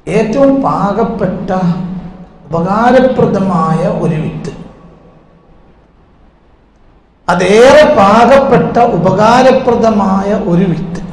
ഏറ്റവും പാകപ്പെട്ട ഉപകാരപ്രദമായ ഒരു വിത്ത് അതേറെ പാകപ്പെട്ട ഉപകാരപ്രദമായ ഒരു വിത്ത്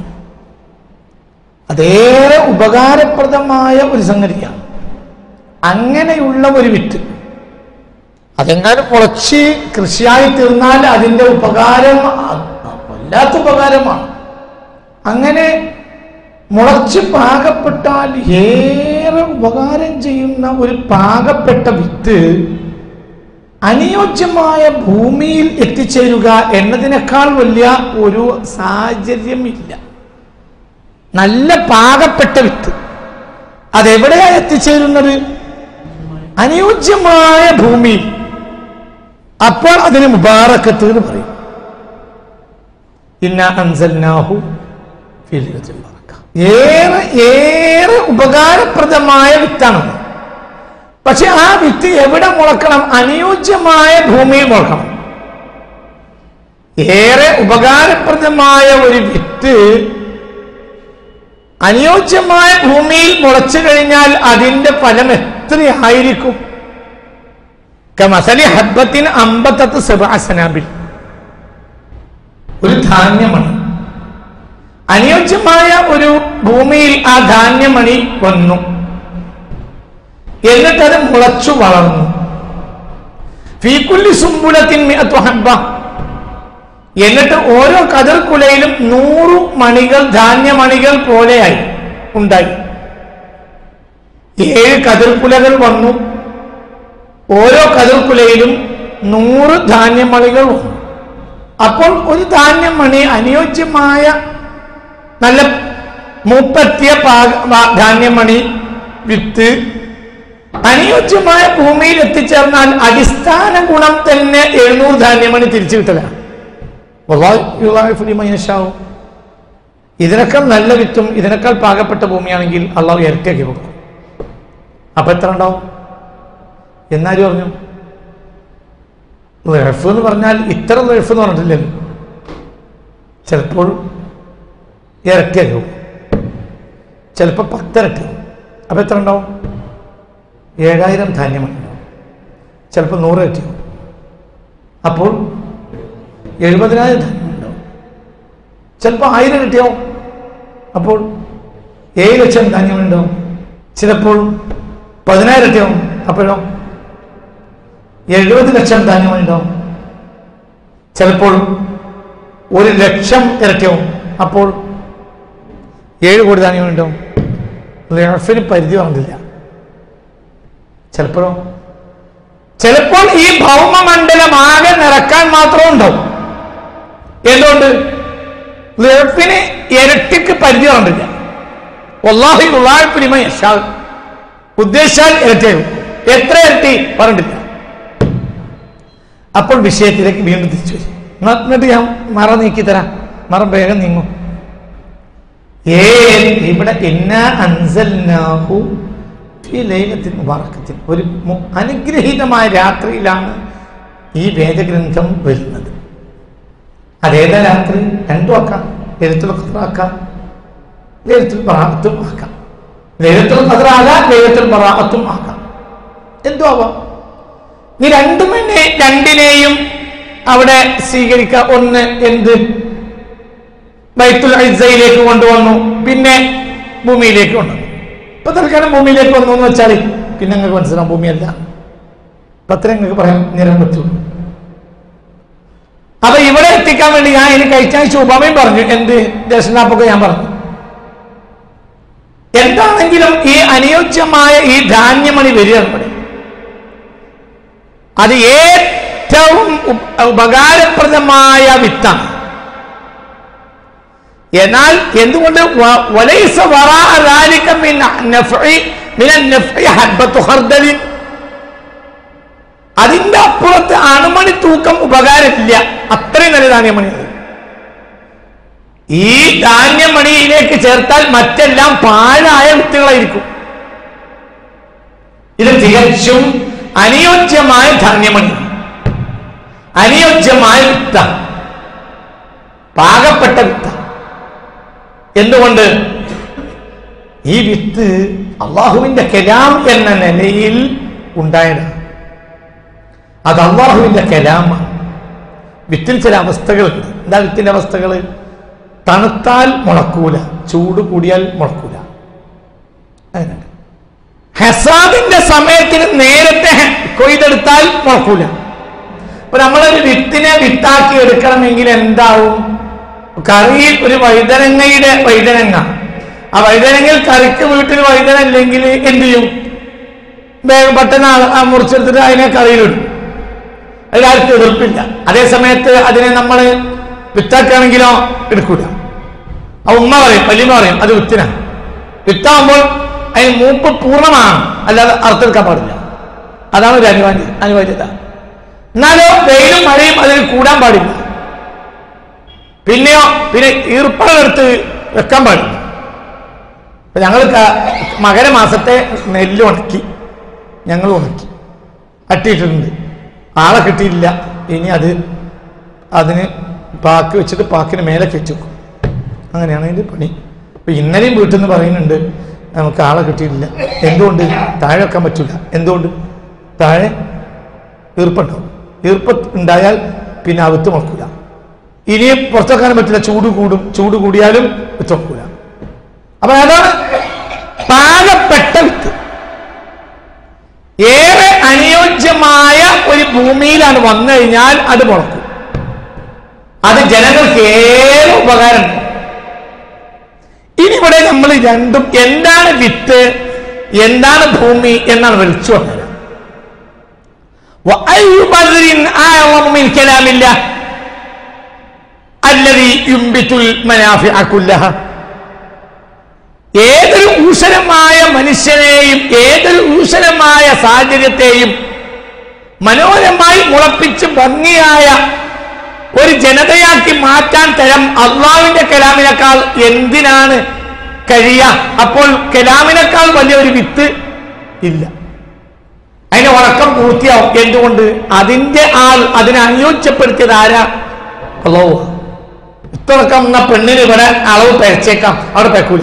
അതേറെ ഉപകാരപ്രദമായ ഒരു സംഗതിയാണ് അങ്ങനെയുള്ള ഒരു വിത്ത് അതെങ്ങാനും മുളച്ച് കൃഷിയായി തീർന്നാൽ അതിൻ്റെ ഉപകാരം അ- വല്ലാത്ത ഉപകാരമാണ് അങ്ങനെ മുളച്ച് പാകപ്പെട്ടാൽ ഏറെ ഉപകാരം ചെയ്യുന്ന ഒരു പാകപ്പെട്ട വിത്ത് അനുയോജ്യമായ ഭൂമിയിൽ എത്തിച്ചേരുക എന്നതിനേക്കാൾ വലിയ ഒരു സാഹചര്യമില്ല നല്ല പാകപ്പെട്ട വിത്ത് അതെവിടെയാ എത്തിച്ചേരുന്നത് അനുയോജ്യമായ ഭൂമിയിൽ അപ്പോൾ അതിന് മുബാറക്കത്ത് എന്ന് പറയും ഇന്ന അൻസൽനാഹു ഫീ ലൈലത്തിൽ ബറക്ക. ഏറെ ഏറെ ഉപകാരപ്രദമായ വിത്താണത് പക്ഷെ ആ വിത്ത് എവിടെ മുളക്കണം അനുയോജ്യമായ ഭൂമിയിൽ മുളക്കണം ഏറെ ഉപകാരപ്രദമായ ഒരു വിത്ത് അനുയോജ്യമായ ഭൂമിയിൽ മുളച്ചു കഴിഞ്ഞാൽ അതിന്റെ ഫലം എത്രയായിരിക്കും കമസലി ഹബ്ബത്തിന് അമ്പത്തത്ത് സനാബിൽ ഒരു ധാന്യമണി അനുയോജ്യമായ ഒരു ഭൂമിയിൽ ആ ധാന്യമണി വന്നു എന്നിട്ടത് മുളച്ചു വളർന്നു ഫീക്കുല്ലി സുമ്പുലത്തിൻ മിഅത്തു ഹബ്ബ എന്നിട്ട് ഓരോ കതിർക്കുലയിലും നൂറു മണികൾ ധാന്യമണികൾ പോലെയായി ഉണ്ടായി ഏഴ് കതിർക്കുലകൾ വന്നു ഓരോ കതിർക്കുലയിലും നൂറ് ധാന്യമണികൾ വന്നു അപ്പോൾ ഒരു ധാന്യമണി അനുയോജ്യമായ നല്ല മൂപ്പത്തിയ പാക- വാ- ധാന്യമണി വിത്ത് അനുയോജ്യമായ ഭൂമിയിൽ എത്തിച്ചേർന്നാൽ അടിസ്ഥാന ഗുണം തന്നെ എഴുന്നൂറ് ധാന്യമണി തിരിച്ചു കിട്ടലാണ് വല്ലാഹു യുളാഇഫു ലിമൻ യശാഉ. ഇതിനേക്കാൾ നല്ല വിത്തും ഇതിനേക്കാൾ പാകപ്പെട്ട ഭൂമിയാണെങ്കിൽ അള്ളാഹു ഇരട്ടിയാക്കി കൊടുക്കും അപ്പൊ എത്ര ഉണ്ടാവും എന്നാരും പറഞ്ഞു ലഫ് എന്ന് പറഞ്ഞാൽ ഇത്ര ലഫ് എന്ന് പറഞ്ഞിട്ടില്ലല്ലോ ചിലപ്പോൾ ഇരട്ടിയാക്കി കൊടുക്കും ചിലപ്പോൾ പത്തിരട്ടി അപ്പൊ എത്ര ഉണ്ടാവും ഏഴായിരം ധാന്യമാണ് ഉണ്ടാവും ചിലപ്പോൾ നൂറ് ഇരട്ടി ആവും. അപ്പോൾ എഴുപതിനായിരം ധാന്യം ഉണ്ടാവും ചിലപ്പോൾ ആയിരം കിട്ടിയാവും അപ്പോൾ ഏഴ് ലക്ഷം ധാന്യം ഉണ്ടാവും ചിലപ്പോൾ പതിനായിരം കിട്ടിയാവും അപ്പോഴോ എഴുപത് ലക്ഷം ധാന്യം ഉണ്ടാവും ചിലപ്പോൾ ഒരു ലക്ഷം ഇരട്ടിയാവും അപ്പോൾ ഏഴ് കോടി ധാന്യം ഉണ്ടാവും ലഫിന് പരിധി പറഞ്ഞില്ല ചിലപ്പോഴോ ചിലപ്പോൾ ഈ ഭൗമമണ്ഡലം ആകെ നിറക്കാൻ മാത്രം ഉണ്ടാവും എന്തുകൊണ്ട് ലഫിന് ഇരട്ടിക്ക് പരിധി പറഞ്ഞില്ല ഒല്ലാഹി ഉള്ളാഴ്പിരിമ യശാ ഉദ്ദേശിച്ചാൽ ഇരട്ടിയാകും എത്ര ഇരട്ടി പറഞ്ഞിട്ടില്ല അപ്പോൾ വിഷയത്തിലേക്ക് വീണ്ടും തിരിച്ചു വരും എന്നാ എന്നിട്ട് ഞാൻ മറ നീക്കി തരാം മറ വേഗം നീങ്ങും ഏ ഇവിടെ ഇന്ന അൻസൽനാഹു ഫീ ലൈലത്തിൻ മുബാറക്കത്തിൻ ഒരു മു- അനുഗ്രഹീതമായ രാത്രിയിലാണ് ഈ വേദഗ്രന്ഥം വരുന്നത് അതേതാ രാത്രി രണ്ടും ആക്കാം ലളിത്തുൽ ഖദറാക്കാം ലളിത്തുൽ ബറാഅത്തും ആക്കാം ലളിത്തുൽ ഖദറാകാം ലളിത്തുൽ ബറാഅത്തും ആക്കാം എന്തും ആവാം ഈ രണ്ടുമെന്നെ രണ്ടിനെയും അവിടെ സ്വീകരിക്കുക ഒന്ന് എന്ത് ബൈത്തുൽ ഇസയിലേക്ക് കൊണ്ടുവന്നു പിന്നെ ഭൂമിയിലേക്ക് കൊണ്ടുവന്നു ഇപ്പൊ തൽക്കാലം ഭൂമിയിലേക്ക് വന്നു എന്ന് വെച്ചാൽ പിന്നെ നിങ്ങൾക്ക് മനസ്സിലാവും ഭൂമിയല്ല അപ്പൊ അത്രേ നിങ്ങൾക്ക് പറയാൻ നേരം പറ്റുള്ളൂ അപ്പൊ ഇവിടെ എത്തിക്കാൻ വേണ്ടി ഞാൻ ഇനി കഴിച്ചാഴ്ച ഉപമയും പറഞ്ഞു എന്ത് ദർശനാപ്പൊക്കെ ഞാൻ പറഞ്ഞു എന്താണെങ്കിലും ഈ അനുയോജ്യമായ ഈ ധാന്യമണി വരിക നമ്മുടെ അത് ഏറ്റവും ഉപ- ഉപകാരപ്രദമായ വിത്താണ് എന്നാൽ എന്തുകൊണ്ട് വ- വലൈസ വറാഅ ذلك من نفع من النفع حبة خردل അതിന്റെ അപ്പുറത്ത് അണുമണി തൂക്കം ഉപകാരമില്ല അത്രയും നല്ല ധാന്യമണി അത് ഈ ധാന്യമണിയിലേക്ക് ചേർത്താൽ മറ്റെല്ലാം പാഴായ വിത്തുകളായിരിക്കും ഇത് തികച്ചും അനുയോജ്യമായ ധാന്യമണി അനുയോജ്യമായ വിത്ത പാകപ്പെട്ട വിത്ത എന്തുകൊണ്ട് ഈ വിത്ത് അള്ളാഹുവിന്റെ കലാം എന്ന നിലയിൽ ഉണ്ടായതാണ് അത് അള്ളാഹുവിന്റെ കലാമാണ് വിത്തിൽ ചില അവസ്ഥകളുണ്ട് എന്താ വിത്തിന്റെ അവസ്ഥകൾ തണുത്താൽ മുളക്കൂല ചൂട് കൂടിയാൽ മുളക്കൂല അങ്ങനെയുണ്ട് ഹസാദിന്റെ സമയത്തിന് നേരത്തെ ഹെ- കൊയ്തെടുത്താൽ മുളക്കൂല ഇപ്പൊ നമ്മളൊരു വിത്തിനെ വിത്താക്കി എടുക്കണമെങ്കിൽ എന്താവും കറിയിൽ ഒരു വഴുതനങ്ങയുടെ വഴുതനങ്ങ ആ വഴുതനങ്ങയിൽ കറിക്ക് വീട്ടിൽ വഴുതന ഇല്ലെങ്കിൽ എന്ത് ചെയ്യും വേഗം പെട്ടെന്ന് ആ- ആ മുറിച്ചെടുത്തിട്ട് അതിനെ കറിയിലിടും അതിലാർക്കും എതിർപ്പില്ല അതേ സമയത്ത് അതിനെ നമ്മൾ വിത്താക്കുകയാണെങ്കിലോ എടുക്കൂല ആ ഉമ്മ പറയും വലിയമ്മ പറയും അത് വിത്തിനാണ് വിത്താകുമ്പോൾ അതിന് മൂപ്പ് പൂർണ്ണമാണ് അല്ലാതെ അർത്ഥെടുക്കാൻ പാടില്ല അതാണ് ഒരു അനിവാര്യ അനിവാര്യത എന്നാലോ വെയിലും മഴയും അതിന് കൂടാൻ പാടില്ല പിന്നെയോ പിന്നെ ഈർപ്പളെടുത്ത് വെക്കാൻ പാടില്ല ഇപ്പൊ ഞങ്ങൾ ക- മകരമാസത്തെ നെല്ല് ഉണക്കി ഞങ്ങൾ ഉണക്കി അട്ടിയിട്ടുണ്ട് ആളെ കിട്ടിയില്ല ഇനി അത് അതിന് പാക്ക് വെച്ചിട്ട് പാക്കിന് മേലെ കെട്ടി വെക്കും അങ്ങനെയാണ് അതിന്റെ പണി അപ്പൊ ഇന്നലെയും വീട്ടിൽ നിന്ന് പറയുന്നുണ്ട് നമുക്ക് ആളെ കിട്ടിയിട്ടില്ല എന്തുകൊണ്ട് താഴെ വെക്കാൻ പറ്റില്ല എന്തുകൊണ്ട് താഴെ ഈർപ്പുണ്ടാവും ഈർപ്പം ഉണ്ടായാൽ പിന്നെ അകത്ത് നോക്കൂല ഇനിയും പുറത്തേക്കാനും പറ്റില്ല ചൂട് കൂടും ചൂട് കൂടിയാലും വിത്ത് നോക്കൂല അപ്പൊ അതാണ് പാകപ്പെട്ട വിത്ത് ഏറെ അനുയോജ്യമായ ഒരു ഭൂമിയിലാണ് വന്നു കഴിഞ്ഞാൽ അത് മുളക്കും അത് ജനങ്ങൾക്ക് ഏറെ ഉപകാരമുണ്ട് ഇനി ഇവിടെ നമ്മൾ രണ്ടും എന്താണ് വിത്ത് എന്താണ് ഭൂമി എന്നാണ് വിളിച്ചു പറഞ്ഞത് وأي بذر أعظم من كلام الله الذي ينبت المنافع كلها ഏതൊരു ഊഷരമായ മനുഷ്യനെയും ഏതൊരു ഊഷരമായ സാഹചര്യത്തെയും മനോഹരമായി മുളപ്പിച്ച് ഭംഗിയായ ഒരു ജനതയാക്കി മാറ്റാൻ തരം അള്ളാവിന്റെ കലാമിനേക്കാൾ എന്തിനാണ് കഴിയ അപ്പോൾ കലാമിനേക്കാൾ വലിയ ഒരു വിത്ത് ഇല്ല അതിന്റെ ഉറക്കം പൂർത്തിയാവും എന്തുകൊണ്ട് അതിന്റെ ആൾ അതിനെ അനുയോജ്യപ്പെടുത്തിയത് ആരാ അള്ളാഹു വിത്തുറക്കം എന്ന പെണ്ണിന് ഇവിടെ അളവ് പെരച്ചേക്കാം അവിടെ പെക്കൂല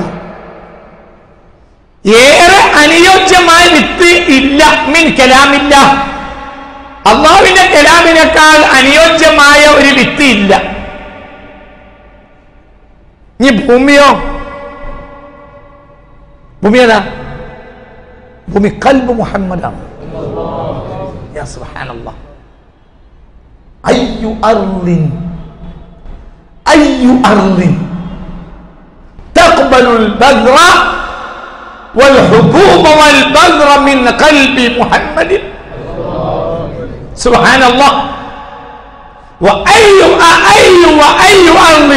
ഏറെ അനുയോജ്യമായ വിത്ത് ഇല്ല മീൻ കലാമില്ല അള്ളാഹുവിന്റെ കലാമിനേക്കാൾ അനുയോജ്യമായ ഒരു വിത്ത് ഇല്ല ഇനി ഭൂമിയോ ഭൂമി ഏതാ ഭൂമി കൽബ് മുഹമ്മദാണ് യാ സുബ്ഹാനല്ലാഹ് അയ്യു അർളിൻ അയ്യു അർളിൻ تقبل البذر والحبوب والبذر من قلب محمد سبحان الله وأي أي وأي أرض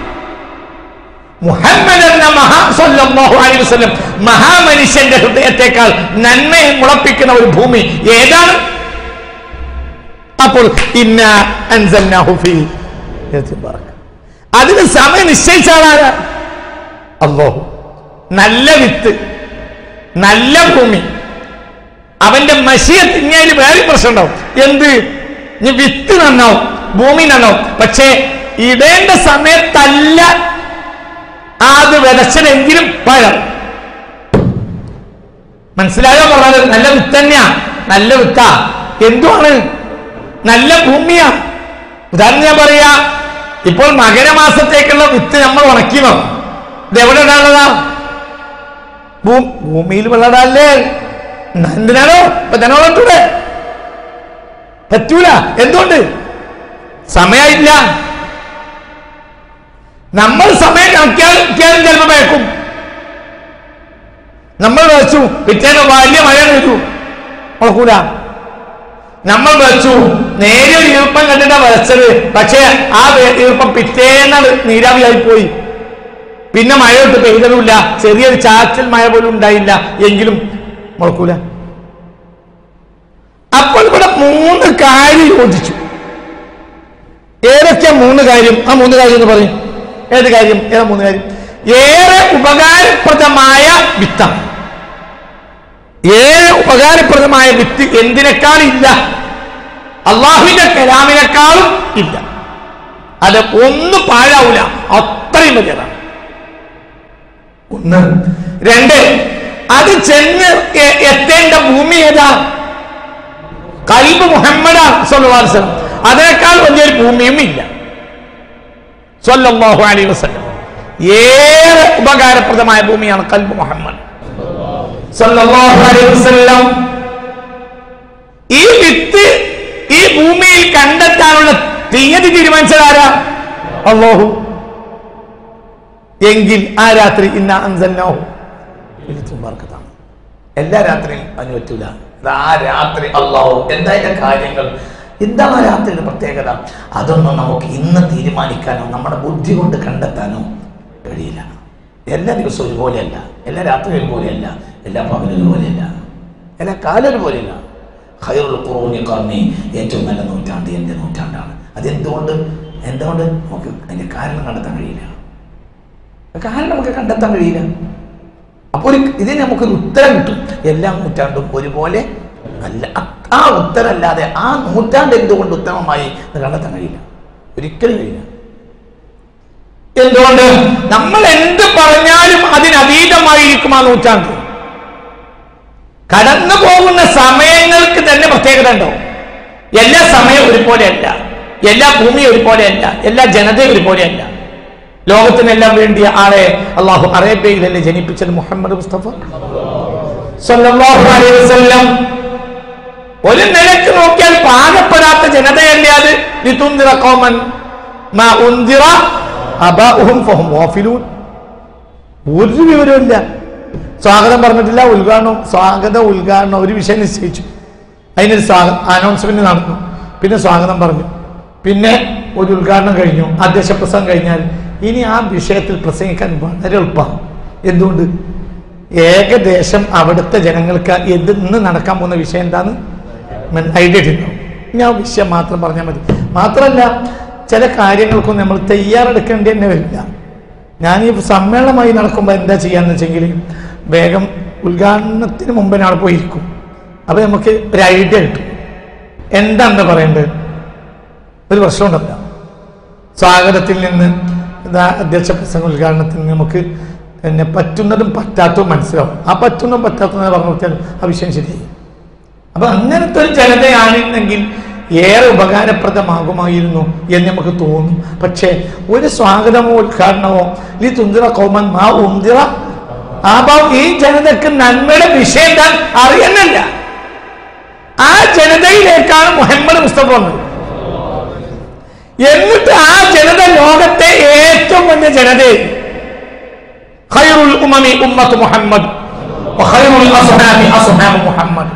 മുഹമ്മദ് എന്ന മഹാ സല്ലല്ലാഹു അലൈഹി വസല്ലം മഹാമനുഷ്യന്റെ ഹൃദയത്തെക്കാൾ നന്മയെ മുളപ്പിക്കുന്ന ഒരു ഭൂമി ഏതാണ് അപ്പോൾ ഇന്ന അൻസൽനാഹു ഫീ ലൈലത്തുൽ ബറക. അതിന് സമയം നിശ്ചയിച്ചാളാണ് അല്ലാഹു നല്ല വിത്ത് നല്ല ഭൂമി അവന്റെ മഷിയത്ത് ഇങ്ങനെ വേറെ പ്രശ്നം ഉണ്ടാവും എന്ത് ഇനി വിത്ത് നന്നാവും ഭൂമി നന്നാവും പക്ഷേ ഇടേണ്ട സമയത്തല്ല അത് വിതച്ചതെങ്കിലും പഴം മനസ്സിലായോ പറഞ്ഞത് നല്ല വിത്ത് തന്നെയാ നല്ല വിത്താ എന്തുവാണ് നല്ല ഭൂമിയാ ഉദാഹരണം ഞാൻ പറയാ ഇപ്പോൾ മകരമാസത്തേക്കുള്ള വിത്ത് നമ്മൾ ഉണക്കിയോ ഇത് എവിടെ ഇടാനുള്ളതാ ഭൂ- ഭൂമിയിൽ വെള്ളടാല്ലേ എന്തിനാണോ ഇപ്പൊ തന്നെ വളർത്തൂടെ പറ്റൂല എന്തുകൊണ്ട് സമയമില്ല നമ്മൾ സമയം കണക്കിയാൽ കണക്കിയാലും ചിലപ്പോ വേക്കും നമ്മൾ വെച്ചു പിറ്റേന്ന് വലിയ മഴ പെയ്തു ഉറക്കൂല നമ്മൾ വെച്ചു നേരെ ഒരു ഈർപ്പം കണ്ടിട്ടാ വരച്ചത് പക്ഷേ ആ വേ- ഈർപ്പം പിറ്റേന്നാണ് നീരാവിയായി പോയി പിന്നെ മഴ തൊട്ട് പെയ്തതുമില്ല ചെറിയൊരു ചാറ്റൽ മഴ പോലും ഉണ്ടായില്ല എങ്കിലും മുളക്കൂല അപ്പോൾ ഇവിടെ മൂന്ന് കാര്യം യോജിച്ചു ഏതൊക്കെ മൂന്ന് കാര്യം ആ മൂന്ന് കാര്യം എന്ന് പറയും ഏത് കാര്യം ഏതാ മൂന്ന് കാര്യം ഏറെ ഉപകാരപ്രദമായ വിത്താണ് ഏറെ ഉപകാരപ്രദമായ വിത്ത് എന്തിനേക്കാൾ ഇല്ല അള്ളാഹുവിന്റെ കലാമിനേക്കാളും ഇല്ല അത് ഒന്നും പാഴാവൂല അത്രയും വലിയതാണ് ഒന്ന് രണ്ട് അത് ചെന്ന് എ- എത്തേണ്ട ഭൂമി ഏതാ കൽബ് മുഹമ്മദാണ് സ്വല്ലല്ലാഹു അലൈഹി വസല്ലം അതിനേക്കാൾ വലിയൊരു ഭൂമിയും ഇല്ല സ്വല്ലല്ലാഹു അലൈഹി വസല്ലം ഏറെ ഉപകാരപ്രദമായ ഭൂമിയാണ് കൽബ് മുഹമ്മദ് സ്വല്ലല്ലാഹു അലൈഹി വസല്ലം ഈ വിത്ത് ഈ ഭൂമിയിൽ കണ്ടെത്താനുള്ള തീയതി തീരുമാനിച്ചതാരാ അള്ളാഹു എങ്കിൽ ആ രാത്രി ഇന്ന അൻസൽനാഹു ലൈലത്തുൽ ബർക്കത്താണ് എല്ലാ രാത്രിയും അതിന് പറ്റൂല ഇത് ആ രാത്രി അള്ളാഹു എന്താ അതിന്റെ കാര്യങ്ങൾ എന്താണ് ആ രാത്രിയുടെ പ്രത്യേകത അതൊന്നും നമുക്ക് ഇന്ന് തീരുമാനിക്കാനോ നമ്മുടെ ബുദ്ധി കൊണ്ട് കണ്ടെത്താനോ കഴിയില്ല എല്ലാ ദിവസവും ഒരുപോലെയല്ല എല്ലാ രാത്രി ഒരുപോലെയല്ല എല്ലാ പകലും ഒരുപോലെയല്ല എല്ലാ കാലം ഒരുപോലെയല്ല ഖൈറുൽ ഖുറൂനി ഖർനി ഏറ്റവും നല്ല നൂറ്റാണ്ട് എൻ്റെ നൂറ്റാണ്ടാണ് അതെന്തുകൊണ്ട് എന്തുകൊണ്ട് നമുക്ക് അതിന്റെ കാരണം കണ്ടെത്താൻ കഴിയില്ല കാരണം നമുക്ക് കണ്ടെത്താൻ കഴിയില്ല അപ്പോൾ ഒരു ഇതിന് നമുക്കൊരു ഉത്തരം കിട്ടും എല്ലാ നൂറ്റാണ്ടും ഒരുപോലെ അല്ല അ- ആ ഉത്തരം അല്ലാതെ ആ നൂറ്റാണ്ട് എന്തുകൊണ്ട് ഉത്തമമായി എന്ന് കണ്ടെത്താൻ കഴിയില്ല ഒരിക്കലും കഴിയില്ല എന്തുകൊണ്ട് നമ്മൾ എന്ത് പറഞ്ഞാലും അതിനതീതമായിരിക്കും ആ നൂറ്റാണ്ട് കടന്നു പോകുന്ന സമയങ്ങൾക്ക് തന്നെ പ്രത്യേകത ഉണ്ടോ എല്ലാ സമയവും ഒരുപോലെയല്ല എല്ലാ ഭൂമിയും ഒരുപോലെയല്ല എല്ലാ ജനതയും ഒരുപോലെയല്ല ലോകത്തിനെല്ലാം വേണ്ടിയ ആളെ അള്ളാഹു അറേബ്യയിലല്ലേ ജനിപ്പിച്ചത് മുഹമ്മദ് മുസ്തഫ സല്ലല്ലാഹു അലൈഹി വസല്ലം ഒരു നിലക്ക് നോക്കിയാൽ പാകപ്പെടാത്ത ജനതയല്ലേ അത് ലിതുന്ദിറ ഖൗമൻ മാ ഉന്ദിറ അബാഉഹും ഫഹും ഗാഫിലൂൻ ഒരു വിവരമില്ല സ്വാഗതം പറഞ്ഞിട്ടില്ല ഉദ്ഘാടനം സ്വാഗത ഉദ്ഘാടനം ഒരു വിഷയം നിശ്ചയിച്ചു അതിനൊരു സ്വാഗ അനൗൺസ്മെന്റ് നടന്നു പിന്നെ സ്വാഗതം പറഞ്ഞു പിന്നെ ഒരു ഉദ്ഘാടനം കഴിഞ്ഞു അധ്യക്ഷ പ്രസംഗം കഴിഞ്ഞാൽ ഇനി ആ വിഷയത്തിൽ പ്രസംഗിക്കാൻ വളരെ എളുപ്പമാണ് എന്തുകൊണ്ട് ഏകദേശം അവിടുത്തെ ജനങ്ങൾക്ക് എന്ത് ഇന്ന് നടക്കാൻ പോകുന്ന വിഷയം എന്താണ് ഐഡിയ ഉണ്ടാവും ഇനി ആ വിഷയം മാത്രം പറഞ്ഞാൽ മതി മാത്രമല്ല ചില കാര്യങ്ങൾക്കൊന്നും നമ്മൾ തയ്യാറെടുക്കേണ്ടി തന്നെ വരില്ല ഞാൻ ഈ സമ്മേളനമായി നടക്കുമ്പോൾ എന്താ ചെയ്യാന്ന് വെച്ചെങ്കിൽ വേഗം ഉദ്ഘാടനത്തിന് മുമ്പ് ഞാൻ അവിടെ പോയിരിക്കും അപ്പൊ നമുക്ക് ഒരു ഐഡിയ കിട്ടും എന്താണെന്ന് പറയേണ്ടത് ഒരു പ്രശ്നമുണ്ടല്ല സ്വാഗതത്തിൽ നിന്ന് ഇതാ അധ്യക്ഷ പ്രസംഗ ഉദ്ഘാടനത്തിൽ നിന്ന് നമുക്ക് പിന്നെ പറ്റുന്നതും പറ്റാത്തതും മനസ്സിലാവും ആ പറ്റുന്നതും പറ്റാത്തതും പറഞ്ഞു കൊടുത്താൽ ആ വിഷയം ശരിയായി അപ്പൊ അങ്ങനത്തെ ഒരു ജനതയാണെന്നെങ്കിൽ ഏറെ ഉപകാരപ്രദമാകുമായിരുന്നു എന്ന് നമുക്ക് തോന്നും പക്ഷേ ഒരു സ്വാഗതമോ ഉദ്ഘാടനമോ ഈ തുന്തിറ കോമൻ മാ ഉന്തിറ ആബാ ഈ ജനതക്ക് നന്മയുടെ വിഷയം താൻ അറിയുന്നില്ല ആ ജനതയിലേക്കാണ് മുഹമ്മദ് മുസ്തഫ വന്നത് എന്നിട്ട് ആ ജനത ലോകത്തെ ഏറ്റവും വലിയ ജനതയെ ഖൈറുൽ ഉമമി ഉമ്മത്ത് മുഹമ്മദ് വഖൈറുൽ അസ്ഹാബി അസ്ഹാബ് മുഹമ്മദ്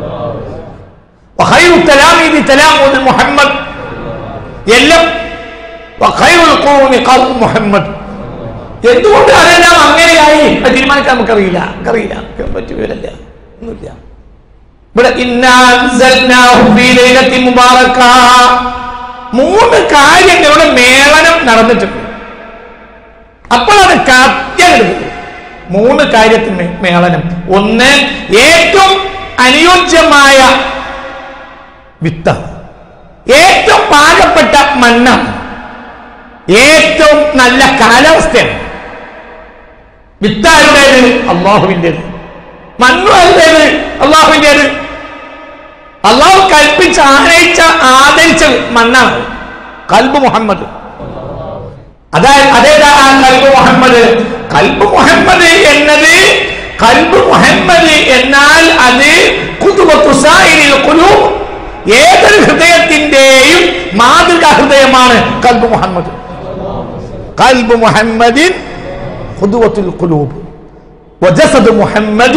وخير التلاميذ تلامذ محمد എല്ലാം وخير القرون قرن محمد എന്തുകൊണ്ട് അതെല്ലാം അങ്ങനെയായി അത് തീരുമാനിക്കാൻ നമുക്കറിയില്ല നമുക്കറിയില്ല പറ്റുകയില്ല ഒന്നുമില്ല ഇവിടെ ഇന്നാ അൻസൽനാഹു ഫീ ലൈലത്തിൻ മുബാറക മൂന്ന് കാര്യങ്ങളുടെ മേളനം നടന്നിട്ടുണ്ട് അപ്പോൾ അത് കത്യമെടുക്കും മൂന്ന് കാര്യത്തിന് മേ- മേളനം ഒന്ന് ഏറ്റവും അനുയോജ്യമായ വിത്താണ് ഏറ്റവും പാകപ്പെട്ട മണ്ണാണ് ഏറ്റവും നല്ല കാലാവസ്ഥയാണ് വിത്താരുടേത് അള്ളാഹുവിൻ്റെത് മണ്ണുകളുടേത് അള്ളാഹുവിൻ്റെത് അള്ളാഹു കൽപ്പിച്ച ആനയിച്ച ആദരിച്ച മണ്ണാണ് കൽബ് മുഹമ്മദ് അതായത് അതേതാ ആ കൽബ് മുഹമ്മദ് കൽബ് മുഹമ്മദ് എന്നത് കൽബ് മുഹമ്മദ് എന്നാൽ അത് കുതുബത്തു സായിരിൽ ഖുലൂബ് ഏതൊരു ഹൃദയത്തിന്റെയും മാതൃക ഹൃദയമാണ് കൽബ് മുഹമ്മദ് കൽബ് മുഹമ്മദിൻ ഖുദുവത്തുൽ ഖുലൂബ് وجسد محمد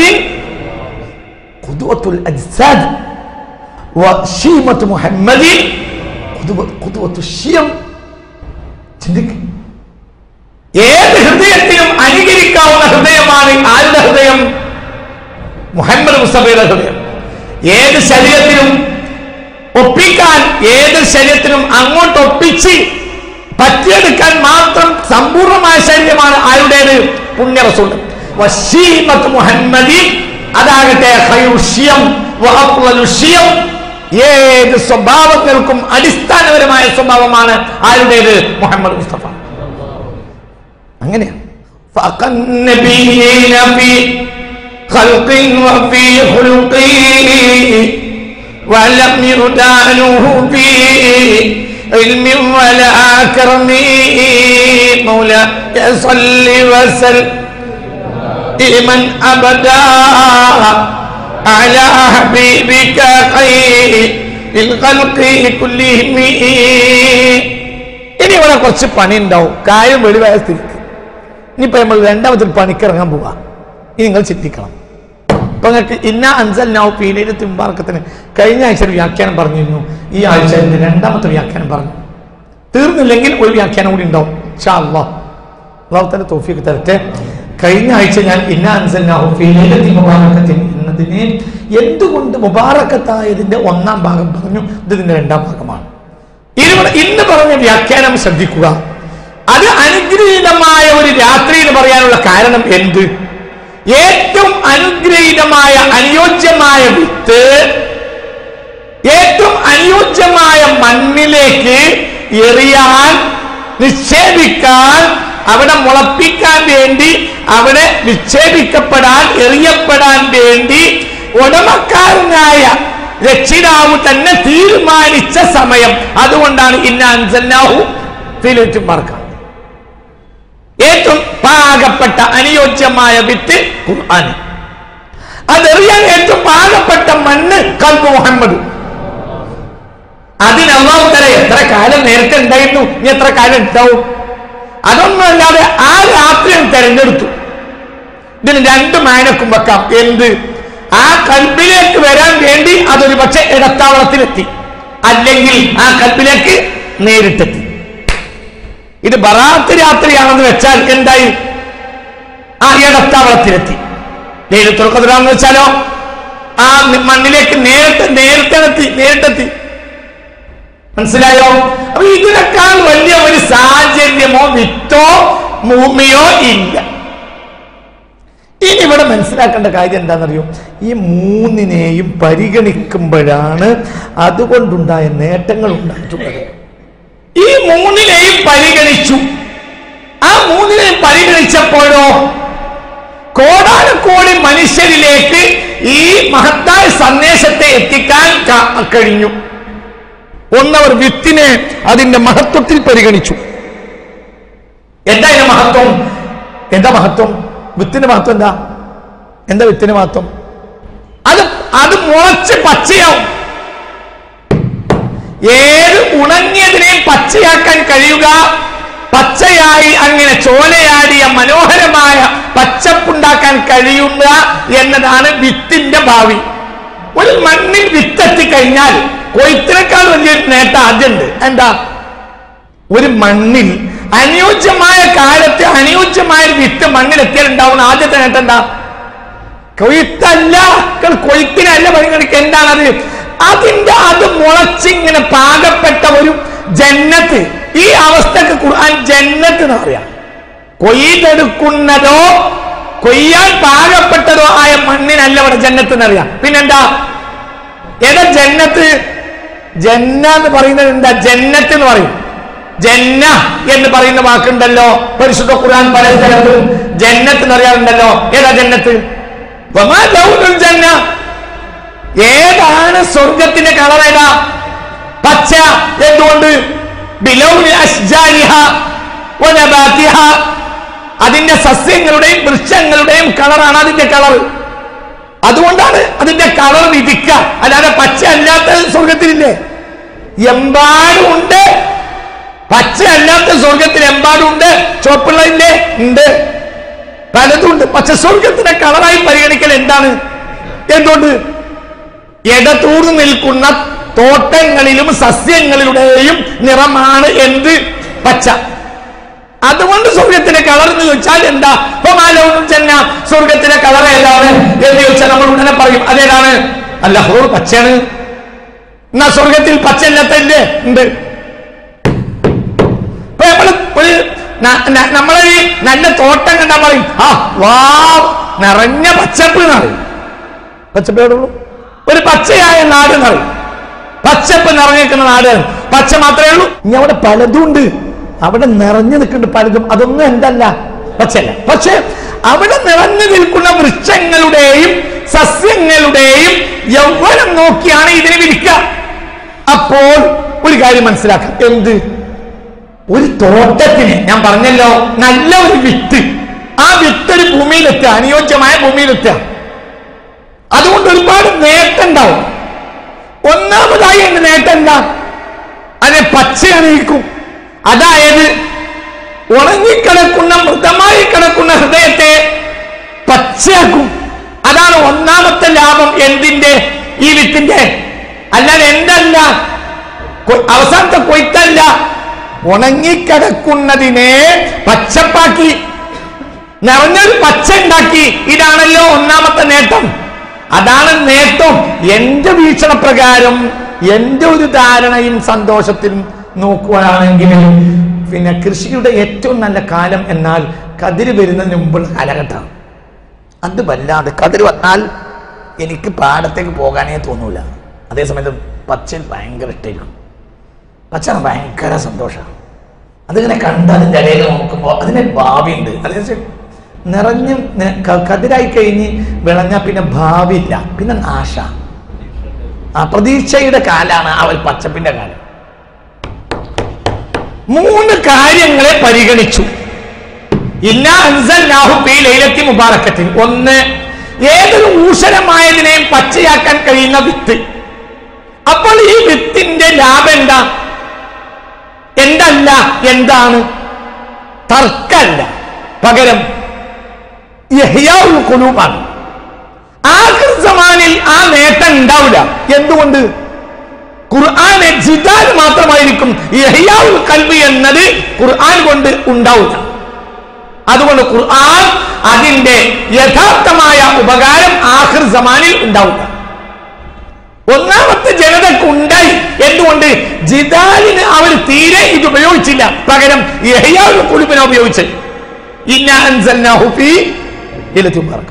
قدوة الأجساد وشيمة محمد قدوة, قدوة الشيم ചിന്തിക്കും ഏത് ഹൃദയത്തിനും അനുകരിക്കാവുന്ന ഹൃദയമാണ് ആരുടെ ഹൃദയം മുഹമ്മദ് മുസ്തഫയുടെ ഹൃദയം ഏത് ശരീരത്തിനും ഒപ്പിക്കാൻ ഏത് ശരീരത്തിനും അങ്ങോട്ട് ഒപ്പിച്ച് പറ്റിയെടുക്കാൻ മാത്രം സമ്പൂർണമായ ശരീരമാണ് ആരുടേത് പുണ്യ റസൂൽ വശീമത്ത് മുഹമ്മദി അതാകട്ടെ ഖൈറുഷ്യം വഅഫ്ളലുഷ്യം ഏത് സ്വഭാവങ്ങൾക്കും അടിസ്ഥാനപരമായ സ്വഭാവമാണ് ആരുടേത് മുഹമ്മദ് മുസ്തഫ അങ്ങനെയാണ് فأقى النبيين في خلق وفي خلق ولم يدانه في علم ولا كرم مولاي صل وسلم من أبدا على حبيبك خير الخلق كلهم ഇനി ഇവിടെ കുറച്ച് പണി ഉണ്ടാവും കാര്യം വെളിവായ സ്ഥിതിക്ക് ഇനിയിപ്പോ നമ്മൾ രണ്ടാമത്തെ പണിക്കിറങ്ങാൻ പോവാ ഇനി നിങ്ങൾ ചിന്തിക്കണം ഇപ്പൊ നിങ്ങൾക്ക് ഇന്ന അൻസൽ നാവ് പീലയിലെ തിമ്പാർക്കത്തിന് കഴിഞ്ഞ ആഴ്ച ഒരു വ്യാഖ്യാനം പറഞ്ഞിരുന്നു ഈ ആഴ്ച ഇതിന്റെ രണ്ടാമത്തെ വ്യാഖ്യാനം പറഞ്ഞു തീർന്നില്ലെങ്കിൽ ഒരു വ്യാഖ്യാനം കൂടി ഉണ്ടാവും ഷാ അള്ളാഹ് അള്ളാഹു തന്നെ തോഫിക്ക് തരട്ടെ കഴിഞ്ഞ ആഴ്ച ഞാൻ ഇന്ന അൻസൽനാഹു ഫീ ലൈലത്തി മുബാറക്കത്തിൻ എന്നതിനെ എന്തുകൊണ്ട് മുബാറക്കത്തായതിന്റെ ഒന്നാം ഭാഗം പറഞ്ഞു ഇത് ഇതിന്റെ രണ്ടാം ഭാഗമാണ് ഇനി ഇന്ന് പറഞ്ഞ വ്യാഖ്യാനം ശ്രദ്ധിക്കുക അത് അനുഗ്രഹീതമായ ഒരു രാത്രി എന്ന് പറയാനുള്ള കാരണം എന്ത് ഏറ്റവും അനുഗ്രഹീതമായ അനുയോജ്യമായ വിത്ത് ഏറ്റവും അനുയോജ്യമായ മണ്ണിലേക്ക് എറിയാൻ നിക്ഷേപിക്കാൻ അവിടെ മുളപ്പിക്കാൻ വേണ്ടി അവിടെ നിക്ഷേപിക്കപ്പെടാൻ എറിയപ്പെടാൻ വേണ്ടി ഉടമക്കാരനായ രക്ഷിതാവ് തന്നെ തീരുമാനിച്ച സമയം അതുകൊണ്ടാണ് ഇന്ന അൻസന്നാഹു ഫിലിറ്റുമാർക്കാം ഏറ്റവും പാകപ്പെട്ട അനുയോജ്യമായ വിത്ത് ഖുർആൻ അതെറിയാൻ ഏറ്റവും പാകപ്പെട്ട മണ്ണ് കൽ മുഹമ്മദ് അതിന് അള്ളാഹു തല എത്ര കാലം നേരത്തെ ഉണ്ടായിരുന്നു ഇനി എത്ര കാലം ഉണ്ടാവും അതൊന്നും അല്ലാതെ ആ രാത്രി തെരഞ്ഞെടുത്തു ഇതിന് രണ്ട് മാനക്കും വെക്കാം എന്ത് ആ കൽബിലേക്ക് വരാൻ വേണ്ടി അതൊരു പക്ഷെ ഇടത്താവളത്തിലെത്തി അല്ലെങ്കിൽ ആ കൽബിലേക്ക് നേരിട്ടെത്തി ഇത് ബറാത്ത് രാത്രിയാണെന്ന് വെച്ചാൽ എന്തായി ആ ഇടത്താവളത്തിലെത്തി നേരിട്ടുള്ള കതിരാന്ന് വെച്ചാലോ ആ മണ്ണിലേക്ക് നേരിട്ട് നേരിട്ടെത്തി നേരിട്ടെത്തി മനസ്സിലായോ അപ്പൊ ഇതിനേക്കാൾ വലിയ ഒരു സാഹചര്യമോ വിത്തോ ഭൂമിയോ ഇല്ല ഇനി ഇവിടെ മനസ്സിലാക്കേണ്ട കാര്യം എന്താണെന്നറിയോ ഈ മൂന്നിനെയും പരിഗണിക്കുമ്പോഴാണ് അതുകൊണ്ടുണ്ടായ നേട്ടങ്ങൾ ഉണ്ടായിട്ടുള്ളത് ഈ മൂന്നിനെയും പരിഗണിച്ചു ആ മൂന്നിനെയും പരിഗണിച്ചപ്പോഴോ കോടാനുകോടി മനുഷ്യരിലേക്ക് ഈ മഹത്തായ സന്ദേശത്തെ എത്തിക്കാൻ ക- കഴിഞ്ഞു ഒന്നവർ വിത്തിനെ അതിന്റെ മഹത്വത്തിൽ പരിഗണിച്ചു എന്താ ഇതിന്റെ മഹത്വം എന്താ മഹത്വം വിത്തിന്റെ മഹത്വം എന്താ എന്താ വിത്തിന്റെ മഹത്വം അത് അത് മുളച്ച് പച്ചയാവും ഏത് ഉണങ്ങിയതിനെയും പച്ചയാക്കാൻ കഴിയുക പച്ചയായി അങ്ങനെ ചോലയാടിയ മനോഹരമായ പച്ചപ്പുണ്ടാക്കാൻ കഴിയുക എന്നതാണ് വിത്തിന്റെ ഭാവി ഒരു മണ്ണിൽ വിത്തെത്തി കഴിഞ്ഞാൽ കൊയ്ത്തിനേക്കാൾ വലിയൊരു നേട്ടം ആദ്യമുണ്ട് എന്താ ഒരു മണ്ണിൽ അനുയോജ്യമായ കാലത്ത് അനുയോജ്യമായ ഒരു വിത്ത് മണ്ണിലെത്തിയാൽ ഉണ്ടാവുന്ന ആദ്യത്തെ നേട്ടം എന്താ കൊയ്ത്തല്ല നിങ്ങൾ കൊയ്ത്തിനല്ല പരിഗണിക്കുക എന്താണത് അതിന്റെ അത് മുളച്ചിങ്ങനെ പാകപ്പെട്ട ഒരു ജന്നത്ത് ഈ അവസ്ഥക്ക് ഖുർആൻ ജന്നത്ത് എന്ന് പറയാം കൊയ്തെടുക്കുന്നതോ കൊയ്യാൻ പാകപ്പെട്ടതോ ആയ മണ്ണിനല്ല ഇവിടെ ജന്നത്ത് എന്നറിയാം പിന്നെന്താ ഏതാ ജന്നത്ത് ജന്ന എന്ന് പറയുന്നത് എന്താ ജന്നത്ത് എന്ന് പറയും ജന്ന എന്ന് പറയുന്ന വാക്കുണ്ടല്ലോ പരിശുദ്ധ ഖുർആൻ പല സ്ഥലത്തും ജന്നത്ത് എന്ന് പറയാറുണ്ടല്ലോ ഏതാ ജന്നത്ത് വമാ ലൗനുൽ ജന്ന ഏതാണ് സ്വർഗത്തിന്റെ കളർ ഏതാ പച്ച എന്തുകൊണ്ട് ബിലൗനി അശ്ജാരിഹ വനബാതിഹ അതിന്റെ സസ്യങ്ങളുടെയും വൃക്ഷങ്ങളുടെയും കളറാണ് അതിന്റെ കളർ അതുകൊണ്ടാണ് അതിന്റെ കളർ വിധിക്ക അല്ലാതെ പച്ച അല്ലാത്ത സ്വർഗത്തിലില്ലേ എമ്പാടും ഉണ്ട് പച്ച അല്ലാത്ത സ്വർഗത്തിൽ എമ്പാടും ഉണ്ട് ചുവപ്പുള്ളതില്ലേ ഉണ്ട് പലതുണ്ട് പക്ഷെ സ്വർഗത്തിന്റെ കളറായി പരിഗണിക്കൽ എന്താണ് എന്തുകൊണ്ട് ഇടതൂർന്ന് നിൽക്കുന്ന തോട്ടങ്ങളിലും സസ്യങ്ങളിലുടെയും നിറമാണ് എന്ത് പച്ച അതുകൊണ്ട് സ്വർഗത്തിന്റെ കളർ എന്ന് ചോദിച്ചാൽ എന്താ ഹോമാലോകം ചെന്ന സ്വർഗത്തിന്റെ കളർ ഏതാണ് എന്ന് ചോദിച്ചാൽ നമ്മൾ ഉടനെ പറയും അതേതാണ് അല്ല ഹോർ പച്ചയാണ് എന്നാ സ്വർഗത്തിൽ പച്ചല്ലത്തല്ലേ ഉണ്ട് ഇപ്പൊ നമ്മള് ഒരു ന- ന- നമ്മളൊരു നല്ല തോട്ടം കണ്ടാ പറയും ആ വാ നിറഞ്ഞ പച്ചപ്പ് എന്ന് പറയും പച്ചപ്പ് എവിടെ ഉള്ളൂ ഒരു പച്ചയായ നാട് എന്ന് പറയും പച്ചപ്പ് നിറഞ്ഞിരിക്കുന്ന നാട് പച്ച മാത്രമേ ഉള്ളൂ ഇനി അവിടെ പലതും ഉണ്ട് അവിടെ നിറഞ്ഞു നിൽക്കുന്നുണ്ട് പലതും അതൊന്നും എന്തല്ല പച്ചയല്ല പക്ഷെ അവിടെ നിറഞ്ഞു നിൽക്കുന്ന വൃക്ഷങ്ങളുടെയും സസ്യങ്ങളുടെയും യൗവനം നോക്കിയാണ് ഇതിനെ വിൽക്കുക അപ്പോൾ ഒരു കാര്യം മനസ്സിലാക്കാം എന്ത് ഒരു തോട്ടത്തിന് ഞാൻ പറഞ്ഞല്ലോ നല്ല ഒരു വിത്ത് ആ വിത്ത് ഒരു ഭൂമിയിലെത്തുക അനുയോജ്യമായ ഭൂമിയിലെത്തുക അതുകൊണ്ട് ഒരുപാട് നേട്ടം ഉണ്ടാവും ഒന്നാമതായി എന്റെ നേട്ടം എന്താ അതിനെ പച്ചയണിയിക്കും അതായത് ഉണങ്ങിക്കിടക്കുന്ന മൃതമായി കിടക്കുന്ന ഹൃദയത്തെ പച്ചയാക്കും അതാണ് ഒന്നാമത്തെ ലാഭം എന്തിന്റെ ഈ വിത്തിന്റെ അല്ലാതെ എന്തല്ല കൊ- അവസാനത്തെ കൊയ്ത്തല്ല ഉണങ്ങിക്കിടക്കുന്നതിനെ പച്ചപ്പാക്കി നിറഞ്ഞൊരു പച്ച ഉണ്ടാക്കി ഇതാണല്ലോ ഒന്നാമത്തെ നേട്ടം അതാണ് നേട്ടം എന്റെ വീക്ഷണപ്രകാരം എന്റെ ഒരു ധാരണയും സന്തോഷത്തിലും നോക്കുകയാണെങ്കിൽ പിന്നെ കൃഷിയുടെ ഏറ്റവും നല്ല കാലം എന്നാൽ കതിര് വരുന്നതിന് മുമ്പുള്ള കാലഘട്ടമാണ് അത് വല്ലാതെ കതിര് വന്നാൽ എനിക്ക് പാടത്തേക്ക് പോകാനേ തോന്നൂല അതേസമയത്ത് പച്ചയിൽ ഭയങ്കര ഇഷ്ടമായിരിക്കും പച്ച ഭയങ്കര സന്തോഷമാണ് അതിങ്ങനെ കണ്ട് അതിൻ്റെ ഇടയിൽ നോക്കുമ്പോൾ അതിന് ഭാവിയുണ്ട് അതായത് നിറഞ്ഞ് ന- ക- കതിരായി കഴിഞ്ഞ് വിളഞ്ഞാൽ പിന്നെ ഭാവിയില്ല പിന്നെ നാശ ആ പ്രതീക്ഷയുടെ കാലാണ് ആ ഒരു പച്ചപ്പിന്റെ കാലം മൂന്ന് കാര്യങ്ങളെ പരിഗണിച്ചു ഇന്ന അൻസൽനാഹു ഫീ ലൈലത്തി മുബാറക്കത്തിൽ ഒന്ന് ഏതൊരു ഊഷരമായതിനെയും പച്ചയാക്കാൻ കഴിയുന്ന വിത്ത് അപ്പോൾ ഈ വിത്തിന്റെ ലാഭം എന്താ എന്തല്ല എന്താണ് തർക്കല്ല പകരം യഹ്യാഉൽ ഖുലൂബാണ് ആഖിർ സമാനിൽ ആ നേട്ടം ഉണ്ടാവില്ല എന്തുകൊണ്ട് ഖുർആനെ ജിദാൽ മാത്രമായിരിക്കും യഹ്യാഉൽ കൽബി എന്നത് ഖുർആൻ കൊണ്ട് ഉണ്ടാവില്ല അതുകൊണ്ട് ഖുർആൻ അതിന്റെ യഥാർത്ഥമായ ഉപകാരം ആഖിർ സമാനിൽ ഉണ്ടാവില്ല ഒന്നാമത്തെ ജനതക്ക് ഉണ്ടായി എന്തുകൊണ്ട് ജിദാലിന് അവർ തീരെ ഇത് ഉപയോഗിച്ചില്ല പകരം യഹ്യാഉൽ ഖുലൂബിനെ ഉപയോഗിച്ച് ഇന്ന അൻസൽനാഹു ഫീ ലൈലത്തിൽ മുബാറക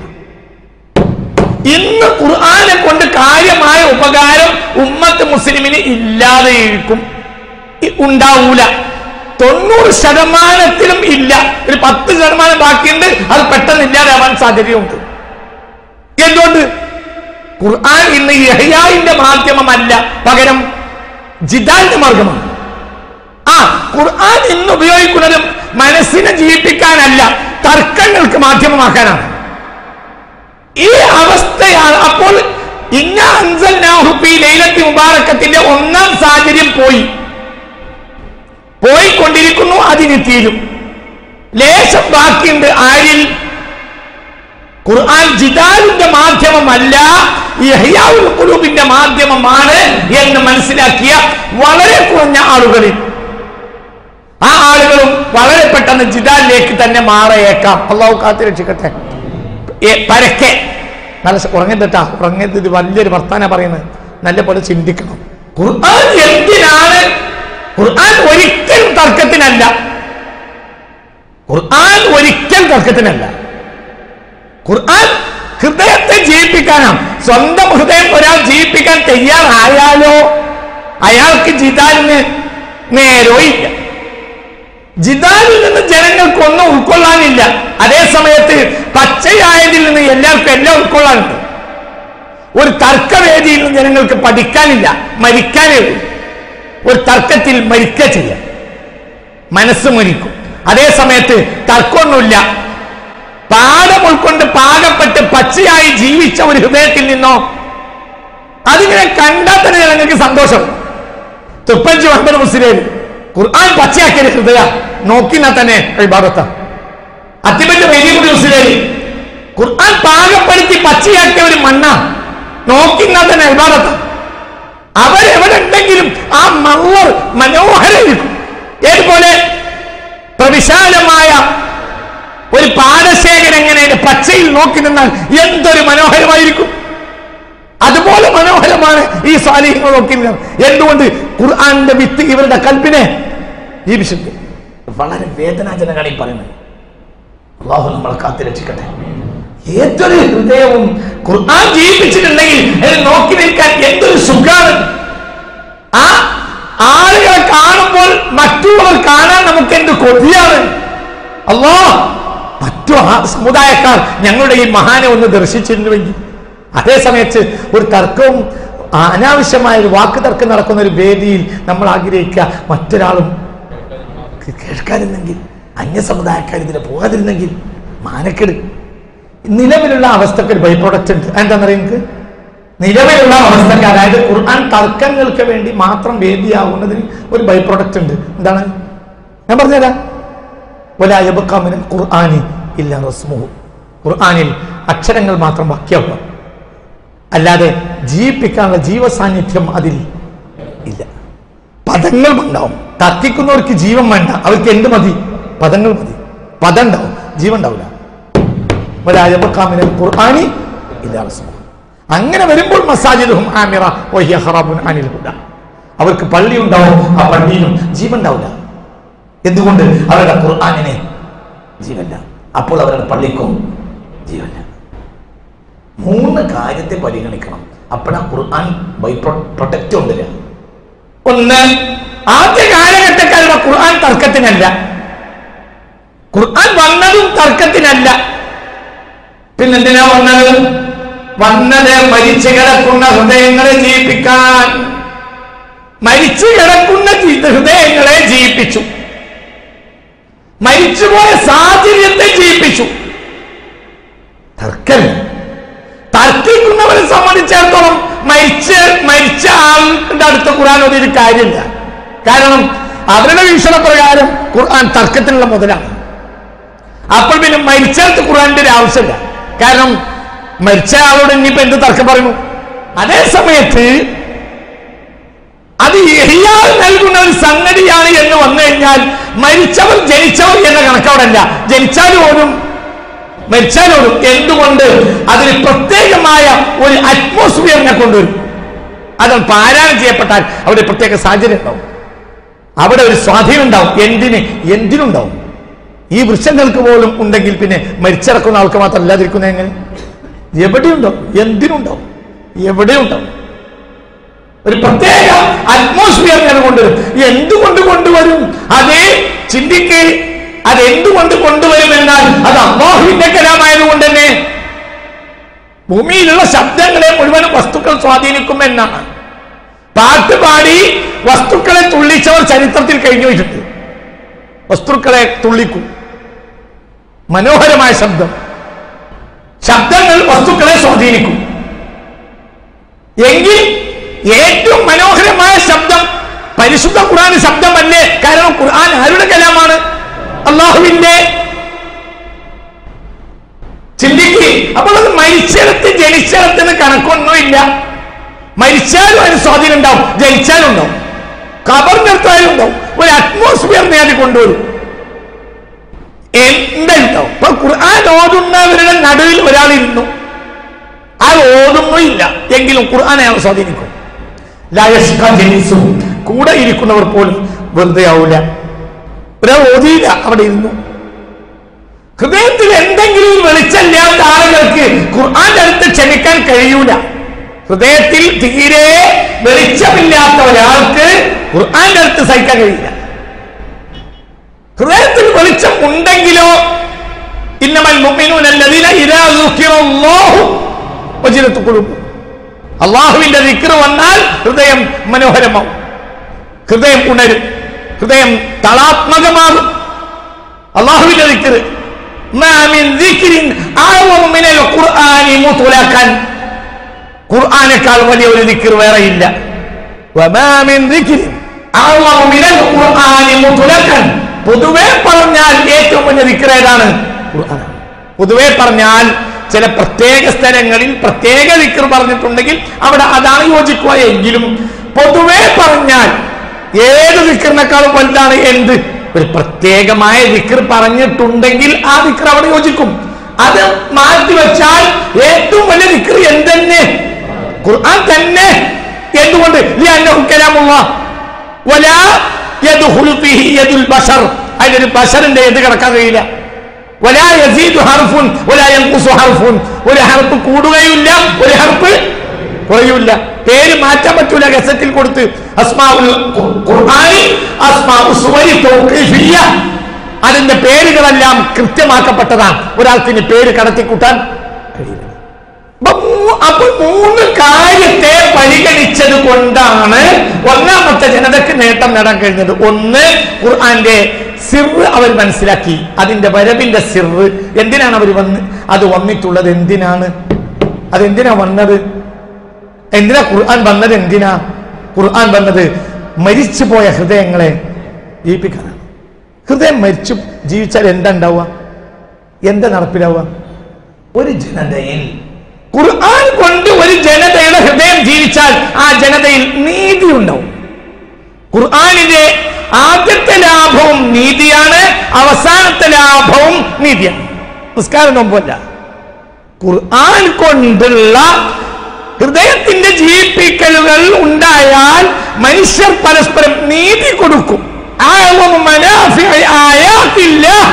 ഇന്ന് ഖുർആനെ കൊണ്ട് കാര്യമായ ഉപകാരം ഉമ്മത്ത് മുസ്ലിമിന് ഇല്ലാതെയിരിക്കും ഇ- ഉണ്ടാവൂല തൊണ്ണൂറ് ശതമാനത്തിലും ഇല്ല ഒരു പത്ത് ശതമാനം ബാക്കിയുണ്ട് അത് പെട്ടെന്ന് ഇല്ലാതാവാൻ സാധ്യതയുണ്ട് എന്തുകൊണ്ട് ഖുർആൻ ഇന്ന് യഹ്യാവിന്റെ മാധ്യമമല്ല പകരം ജിദാലിന്റെ മാർഗമാണ് ആ ഖുർആൻ ഇന്ന് ഉപയോഗിക്കുന്നത് മനസ്സിനെ ജീവിപ്പിക്കാനല്ല തർക്കങ്ങൾക്ക് മാധ്യമമാക്കാനാണ് ഈ അവസ്ഥയാണ് അപ്പോൾ ഇന്ന അൻസൽനാഹു ഫീ ലൈലത്തി മുബാറക്കത്തിന്റെ ഒന്നാം സാഹചര്യം പോയി പോയിക്കൊണ്ടിരിക്കുന്നു അതിന് തീരും ലേശം ബാക്കിയുണ്ട് ആരിൽ ഖുർആൻ ജിദാലിന്റെ മാധ്യമമല്ല യഹ്യാവുൽ ഖുലൂബിന്റെ മാധ്യമമാണ് എന്ന് മനസ്സിലാക്കിയ വളരെ കുറഞ്ഞ ആളുകളിൽ ആ ആളുകളും വളരെ പെട്ടെന്ന് ജിദാലിലേക്ക് തന്നെ മാറിയേക്കാം അള്ളാഹു കാത്തി രക്ഷിക്കട്ടെ ഏ, പരക്കെ നല്ല സ- ഉറങ്ങരുതട്ടാ ഉറങ്ങരുത് ഇത് വലിയൊരു വർത്താന പറയുന്നത് നല്ല പോലെ ചിന്തിക്കണം ഖുർആൻ എന്തിനാണ് ഖുർആൻ ഒരിക്കലും തർക്കത്തിനല്ല ഖുർആൻ ഒരിക്കൽ തർക്കത്തിനല്ല ഖുർആൻ ഹൃദയത്തെ ജീവിപ്പിക്കാനാണ് സ്വന്തം ഹൃദയം ഒരാൾ ജീവിപ്പിക്കാൻ തയ്യാറായാലോ അയാൾക്ക് ജിദാലിന് നേരോ ഇല്ല ജിദാലിൽ നിന്ന് ജനങ്ങൾക്ക് ഒന്നും ഉൾക്കൊള്ളാനില്ല അതേ സമയത്ത് പച്ചയായതിൽ നിന്ന് എല്ലാവർക്കും എല്ലാം ഉൾക്കൊള്ളാനുണ്ട് ഒരു തർക്കവേദിയിൽ നിന്ന് ജനങ്ങൾക്ക് പഠിക്കാനില്ല മരിക്കാനേ ഉള്ളൂ ഒരു തർക്കത്തിൽ മരിക്കുക ചെയ്യാം മനസ്സ് മരിക്കും അതേ സമയത്ത് തർക്കമൊന്നുമില്ല പാഠം ഉൾക്കൊണ്ട് പാകപ്പെട്ട് പച്ചയായി ജീവിച്ച ഒരു ഹൃദയത്തിൽ നിന്നോ അതിങ്ങനെ കണ്ടാൽ തന്നെ ജനങ്ങൾക്ക് സന്തോഷം തുപ്പഞ്ചി മുഹമ്മദ് മുസ്ലിം ഖുർആൻ പച്ചയാക്കിയ ഹൃദയ നോക്കിനാ തന്നെ ഭാഗത്ത അത്തിപ്പറ്റ വലിയ മുസ്ലിം ഖുർആൻ പാകപ്പെടുത്തി പച്ചയാക്കിയ ഒരു മണ്ണ നോക്കിനാ തന്നെ ഇബാദത്ത അവരെവിടെ ഉണ്ടെങ്കിലും ആ മള്ളർ മനോഹരമായിരിക്കും ഏതുപോലെ പ്രവിശാലമായ ഒരു പാടശേഖരം എങ്ങനെ പച്ചയിൽ നോക്കി നിന്നാൽ എന്തൊരു മനോഹരമായിരിക്കും അതുപോലെ മനോഹരമാണ് ഈ സ്വാലിഹ്യങ്ങൾ നോക്കി നിന്നത് എന്തുകൊണ്ട് ഖുർആന്റെ വിത്ത് ഇവരുടെ കൽപ്പിനെ ജീവിച്ചിട്ട് വളരെ വേദനാജനകമാണ് ഈ പറയുന്നത് അള്ളാഹു നമ്മളെ കാത്തി രക്ഷിക്കട്ടെ ഏതൊരു ഹൃദയവും ഖുർആൻ ജീവിപ്പിച്ചിട്ടുണ്ടെങ്കിൽ അത് നോക്കി നിൽക്കാൻ എന്തൊരു സുഖാണ് ആ ആളുകളെ കാണുമ്പോൾ മറ്റുള്ളവർ കാണാൻ നമുക്ക് എന്ത് കൊതിയാണ് അല്ലോ മറ്റു മറ്റു ആ- സമുദായക്കാർ ഞങ്ങളുടെ ഈ മഹാനെ ഒന്ന് ദർശിച്ചിരുന്നുവെങ്കിൽ അതേ സമയത്ത് ഒരു തർക്കവും ആ, അനാവശ്യമായ ഒരു വാക്ക് തർക്കം നടക്കുന്ന ഒരു വേദിയിൽ നമ്മൾ ആഗ്രഹിക്കുക മറ്റൊരാളും കേ- കേൾക്കാതിരുന്നെങ്കിൽ അന്യ സമുദായക്കാർ ഇതിന് പോകാതിരുന്നെങ്കിൽ മാനക്കെട് നിലവിലുള്ള അവസ്ഥക്ക് ഒരു ബൈ പ്രോഡക്റ്റ് ഉണ്ട് എന്താണെന്നറിയാം നിങ്ങൾക്ക് നിലവിലുള്ള അവസ്ഥക്ക് അതായത് ഖുർആൻ തർക്കങ്ങൾക്ക് വേണ്ടി മാത്രം വേദിയാകുന്നതിന് ഒരു ബൈ പ്രോഡക്റ്റ് ഉണ്ട് എന്താണ് ഞാൻ പറഞ്ഞുതരാം ഒലായബക്കാമിന് ഖുർആാനി ഇല്ല റസ്മുഹു ഖുർആാനിൽ അക്ഷരങ്ങൾ മാത്രം ബാക്കിയാവുക അല്ലാതെ ജീവിപ്പിക്കാനുള്ള ജീവസാന്നിധ്യം അതിൽ ഇല്ല പദങ്ങൾ ഉണ്ടാവും തർക്കിക്കുന്നവർക്ക് ജീവൻ വേണ്ട അവർക്ക് എന്ത് മതി പദങ്ങൾ മതി പദം ഉണ്ടാവും ജീവൻ ഉണ്ടാവില്ല ഒരായബക്കാമിന് ഖുർആാനി ഇല്ല റസ്മുഹു അങ്ങനെ വരുമ്പോൾ മസാജിദുഹും ആമിറ വഹിയ ഹറാബുൻ അനിൽ ഹുദ അവർക്ക് പള്ളി ഉണ്ടാവും ആ പള്ളിയിലും ജീവൻ ഉണ്ടാവില്ല എന്തുകൊണ്ട് അവരുടെ ഖുർആാനിനെ ജീവല്ല അപ്പോൾ അവരുടെ പള്ളിക്കും ജീവല്ല മൂന്ന് കാര്യത്തെ പരിഗണിക്കണം അപ്പോഴാ ഖുർആൻ ബൈ പ്രൊട്ടക്റ്റ് കൊണ്ടുവരിക ഒന്ന് ആദ്യ കാലഘട്ടക്കാരുടെ ഖുർആൻ തർക്കത്തിനല്ല ഖുർആൻ വന്നതും തർക്കത്തിനല്ല പിന്നെന്തിനാ വന്നത് വന്നത് മരിച്ചു കിടക്കുന്ന ഹൃദയങ്ങളെ ജീവിപ്പിക്കാൻ മരിച്ചു കിടക്കുന്ന ജി- ഹൃദയങ്ങളെ ജീവിപ്പിച്ചു മരിച്ചുപോയ സാഹചര്യത്തെ ജീവിപ്പിച്ചു തർക്കല്ല തർക്കിക്കുന്നവരെ സംബന്ധിച്ചിടത്തോളം മരിച്ച മരിച്ച ആളുടെ അടുത്ത ഖുർആൻ ഒരു കാര്യമില്ല കാരണം അവരുടെ വീക്ഷണപ്രകാരം ഖുർആൻ തർക്കത്തിനുള്ള മുതലാണ് അപ്പോൾ പിന്നെ മരിച്ചടുത്ത് ഖുർആന്റെ ഒരു ആവശ്യമില്ല കാരണം മരിച്ച ആളോട് ഇനിയിപ്പോ എന്ത് തർക്കം പറയുന്നു അതേ സമയത്ത് അത് എഹിയാൽ നൽകുന്ന ഒരു സംഗതിയാണ് എന്ന് വന്നു കഴിഞ്ഞാൽ മരിച്ചവർ ജനിച്ചവർ എന്ന കണക്കവിടല്ല ജനിച്ചാൽ പോലും മരിച്ചാലോടും എന്തുകൊണ്ട് അതിന് പ്രത്യേകമായ ഒരു അറ്റ്മോസ്ഫിയറിനെ കൊണ്ടുവരും അത് പാരായണം ചെയ്യപ്പെട്ടാൽ അവിടെ പ്രത്യേക സാഹചര്യം ഉണ്ടാവും അവിടെ ഒരു സ്വാധീനം ഉണ്ടാവും എന്തിന് എന്തിനുണ്ടാവും ഈ വൃക്ഷങ്ങൾക്ക് പോലും ഉണ്ടെങ്കിൽ പിന്നെ മരിച്ചിറക്കുന്ന ആൾക്ക് മാത്രം അല്ലാതിരിക്കുന്നത് എങ്ങനെ എവിടെയുണ്ടാവും എന്തിനുണ്ടാവും എവിടെയുണ്ടാവും ഒരു പ്രത്യേക അറ്റ്മോസ്ഫിയർ ഞാൻ കൊണ്ടുവരും എന്തുകൊണ്ട് കൊണ്ടുവരും അതേ ചിന്തിക്ക് അത് എന്തുകൊണ്ട് കൊണ്ടുവരും എന്നാൽ അത് അള്ളാഹുവിന്റെ കലാമായതുകൊണ്ട് തന്നെ ഭൂമിയിലുള്ള ശബ്ദങ്ങളെ മുഴുവനും വസ്തുക്കൾ സ്വാധീനിക്കും എന്നാണ് പാട്ട് പാടി വസ്തുക്കളെ തുള്ളിച്ചവർ ചരിത്രത്തിൽ കഴിഞ്ഞു പോയിട്ടുണ്ട് വസ്തുക്കളെ തുള്ളിക്കും മനോഹരമായ ശബ്ദം ശബ്ദങ്ങൾ വസ്തുക്കളെ സ്വാധീനിക്കും എങ്കിൽ ഏറ്റവും മനോഹരമായ ശബ്ദം പരിശുദ്ധ ഖുർആൻ ശബ്ദമല്ലേ കാരണം ഖുർആൻ ആരുടെ കലാമാണ് അള്ളാഹുവിന്റെ ചിന്തിക്ക് അപ്പോൾ അത് മരിച്ചിടത്ത് ജനിച്ചിടത്തിന് കണക്കൊന്നുമില്ല മരിച്ചാലും അതിന് സ്വാധീനം ഉണ്ടാവും ജനിച്ചാലും ഉണ്ടാവും കബറിനെടുത്താലും ഉണ്ടാവും ഒരു അറ്റ്മോസ്ഫിയർ നേടി കൊണ്ടുവരും എന്തുണ്ടാവും ഇപ്പൊ ഖുർആൻ ഓതുന്നവരുടെ നടുവിൽ ഒരാൾ ഇരുന്നു അത് ഓതുന്നില്ല എങ്കിലും ഖുർആൻ അയാൾ സ്വാധീനിക്കും ലായഷ്ക ജനിച്ചു കൂടെ ഇരിക്കുന്നവർ പോലും വെറുതെ ആവൂല ഒരാൾ ഓതിയില്ല അവിടെ ഇരുന്നു ഹൃദയത്തിൽ എന്തെങ്കിലും ഒരു വെളിച്ചമില്ലാത്ത ആളുകൾക്ക് ഖുർആന്റെ അടുത്ത് ക്ഷമിക്കാൻ കഴിയൂല ഹൃദയത്തിൽ തീരെ വെളിച്ചമില്ലാത്ത ഒരാൾക്ക് ഖുർആന്റെ അടുത്ത് സഹിക്കാൻ കഴിയില്ല ഹൃദയത്തിൽ വെളിച്ചം ഉണ്ടെങ്കിലോ ഇന്നമൽ മുഅ്മിനൂന അല്ലദീന ഇദാ ദുഖിറല്ലാഹു വജിലത്ത് ഖുലൂബുഹും അള്ളാഹുവിന്റെ ദിക്ർ വന്നാൽ ഹൃദയം മനോഹരമാവും ഹൃദയം ഉണരും ഹൃദയം തളാത്മകമാകും അള്ളാഹുവിന്റെ ദിക്ർ ما من ذكر أعظم من القرآن مطلقا ഖുർആനേക്കാൾ വലിയ ഒരു ദിക്ർ വേറെയില്ല وما من ذكر أعظم من القرآن مطلقا പൊതുവെ പറഞ്ഞാൽ ഏറ്റവും വലിയ ദിക്ർ ഏതാണ് ഖുർആനാണ് പൊതുവെ പറഞ്ഞാൽ ചില പ്രത്യേക സ്ഥലങ്ങളിൽ പ്രത്യേക ദിക്ർ പറഞ്ഞിട്ടുണ്ടെങ്കിൽ അവിടെ അതാണ് യോജിക്കുക എങ്കിലും പൊതുവെ പറഞ്ഞാൽ ഏത് ദിക്റിനേക്കാളും വലുതാണ് എന്ത് ഒരു പ്രത്യേകമായ ദിക്ർ പറഞ്ഞിട്ടുണ്ടെങ്കിൽ ആ ദിക്ർ അവിടെ യോജിക്കും അത് മാറ്റിവെച്ചാൽ ഏറ്റവും വലിയ ദിക്ർ എന്തെന്നെ ഖുർആൻ തന്നെ എന്തുകൊണ്ട് ലിഅന്നഹു കലാമുല്ലാഹ് വലാ യദ്ഖുലു ഫീഹി യദുൽ ബശർ അതിലൊരു ബശറിന്റെ എത് കിടക്കാൻ കഴിയില്ല വലാ യസീദു ഹർഫുൻ വലാ യൻഖുസു ഹർഫുൻ ഒരു ഹർഫ് കൂടുകയില്ല ഒരു ഹർഫ് കുറയൂല പേര് മാറ്റാൻ പറ്റൂല ഗസറ്റിൽ കൊടുത്ത് അസ്മാഉൽ ഖുർആനി അസ്മാഉ സുവരി തൗഖീഫിയ്യ അതിന്റെ പേരുകളെല്ലാം കൃത്യമാക്കപ്പെട്ടതാണ് ഒരാൾക്ക് ഇനി പേര് കടത്തിക്കൂട്ടാൻ കഴിയില്ല അപ്പൊ മൂ- അപ്പൊ മൂന്ന് കാര്യത്തെ പരിഗണിച്ചത് കൊണ്ടാണ് ഒന്നാമത്തെ ജനതയ്ക്ക് നേട്ടം നേടാൻ കഴിഞ്ഞത് ഒന്ന് ഖുർആന്റെ സിറ് അവർ മനസ്സിലാക്കി അതിന്റെ വരവിന്റെ സിറ് എന്തിനാണ് അവർ വന്ന് അത് വന്നിട്ടുള്ളത് എന്തിനാണ് അതെന്തിനാ വന്നത് എന്തിനാ ഖുർആൻ വന്നത് എന്തിനാ ഖുർആൻ വന്നത് മരിച്ചുപോയ ഹൃദയങ്ങളെ ജീവിപ്പിക്കാനാണ് ഹൃദയം മരിച്ചു ജീവിച്ചാൽ എന്താ ഉണ്ടാവുക എന്താ നടപ്പിലാവുക ഒരു ജനതയിൽ ഖുർആൻ കൊണ്ട് ഒരു ജനതയുടെ ഹൃദയം ജീവിച്ചാൽ ആ ജനതയിൽ നീതി ഉണ്ടാവും ഖുർആനിന്റെ ആദ്യത്തെ ലാഭവും നീതിയാണ് അവസാനത്തെ ലാഭവും നീതിയാണ് നിസ്കാരം നോമ്പല്ല ഖുർആൻ കൊണ്ടുള്ള ഹൃദയത്തിന്റെ ജീവിപ്പിക്കലുകൾ ഉണ്ടായാൽ മനുഷ്യർ പരസ്പരം നീതി കൊടുക്കും അഅ്ളമു മനാഫിഇ ആയാത്തില്ലാഹ്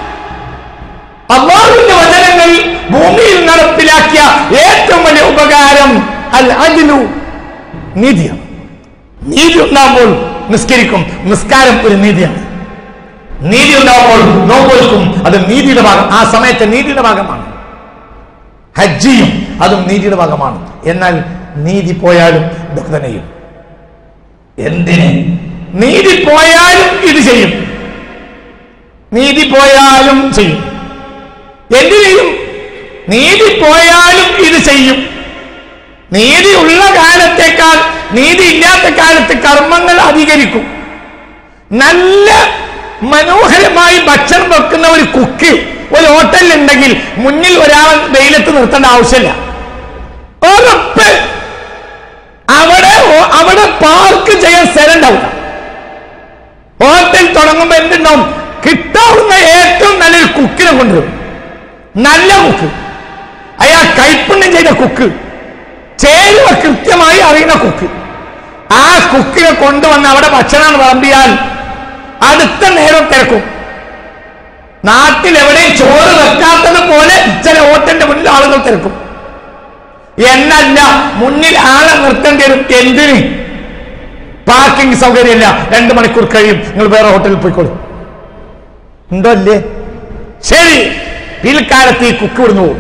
അള്ളാഹുവിന്റെ വചനങ്ങൾ ഭൂമിയിൽ നടപ്പിലാക്കിയ ഏറ്റവും വലിയ ഉപകാരം അൽ അജ്ലു നീതിയാണ് നീതി ഉണ്ടാകുമ്പോൾ നിസ്കരിക്കും നിസ്കാരം ഒരു നീതിയാണ് നീതി ഉണ്ടാകുമ്പോൾ നോമ്പൊരുക്കും അത് നീതിയുടെ ഭാഗം ആ സമയത്തെ നീതിയുടെ ഭാഗമാണ് ഹജ്ജിയും അതും നീതിയുടെ ഭാഗമാണ് എന്നാൽ നീതി പോയാലും ഇതൊക്കെ തന്നെയും എന്തിന് നീതി പോയാലും ഇത് ചെയ്യും നീതി പോയാലും ചെയ്യും എന്ത് ചെയ്യും നീതി പോയാലും ഇത് ചെയ്യും നീതി ഉള്ള കാലത്തേക്കാൾ നീതി ഇല്ലാത്ത കാലത്ത് കർമ്മങ്ങൾ അധികരിക്കും നല്ല മനോഹരമായി ഭക്ഷണം വെക്കുന്ന ഒരു കുക്ക് ഒരു ഹോട്ടലിൽ ഉണ്ടെങ്കിൽ മുന്നിൽ ഒരാൾ വെയിലത്ത് നിർത്തേണ്ട ആവശ്യമില്ല ഉറപ്പ് അവിടെ ഓ- അവിടെ പാർക്ക് ചെയ്യാൻ സ്ഥലം ഉണ്ടാവില്ല ഹോട്ടൽ തുടങ്ങുമ്പോ എന്തുണ്ടാവും കിട്ടാവുന്ന ഏറ്റവും നല്ലൊരു കുക്കിനെ കൊണ്ടുവരും നല്ല കുക്ക് അയാൾ കൈപ്പുണ്യം ചെയ്ത കുക്ക് ചേരുവ കൃത്യമായി അറിയുന്ന കുക്ക് ആ കുക്കിനെ കൊണ്ടുവന്ന് അവിടെ ഭക്ഷണം വിളമ്പിയാൽ അടുത്ത നേരം തിരക്കും നാട്ടിൽ എവിടെയും ചോറ് വെക്കാത്തത് പോലെ ചില ഹോട്ടലിന്റെ മുന്നിൽ ആളുകൾ തിരക്കും എന്നല്ല മുന്നിൽ ആളെ നിർത്തേണ്ടി വരും എന്തിന് പാർക്കിംഗ് സൗകര്യമില്ല രണ്ട് മണിക്കൂർ കഴിയും നിങ്ങൾ വേറെ ഹോട്ടലിൽ പോയിക്കോളൂ ഉണ്ടോ അല്ലേ ശരി പിൽക്കാലത്ത് ഈ കുക്ക് വിടുന്നു പോകും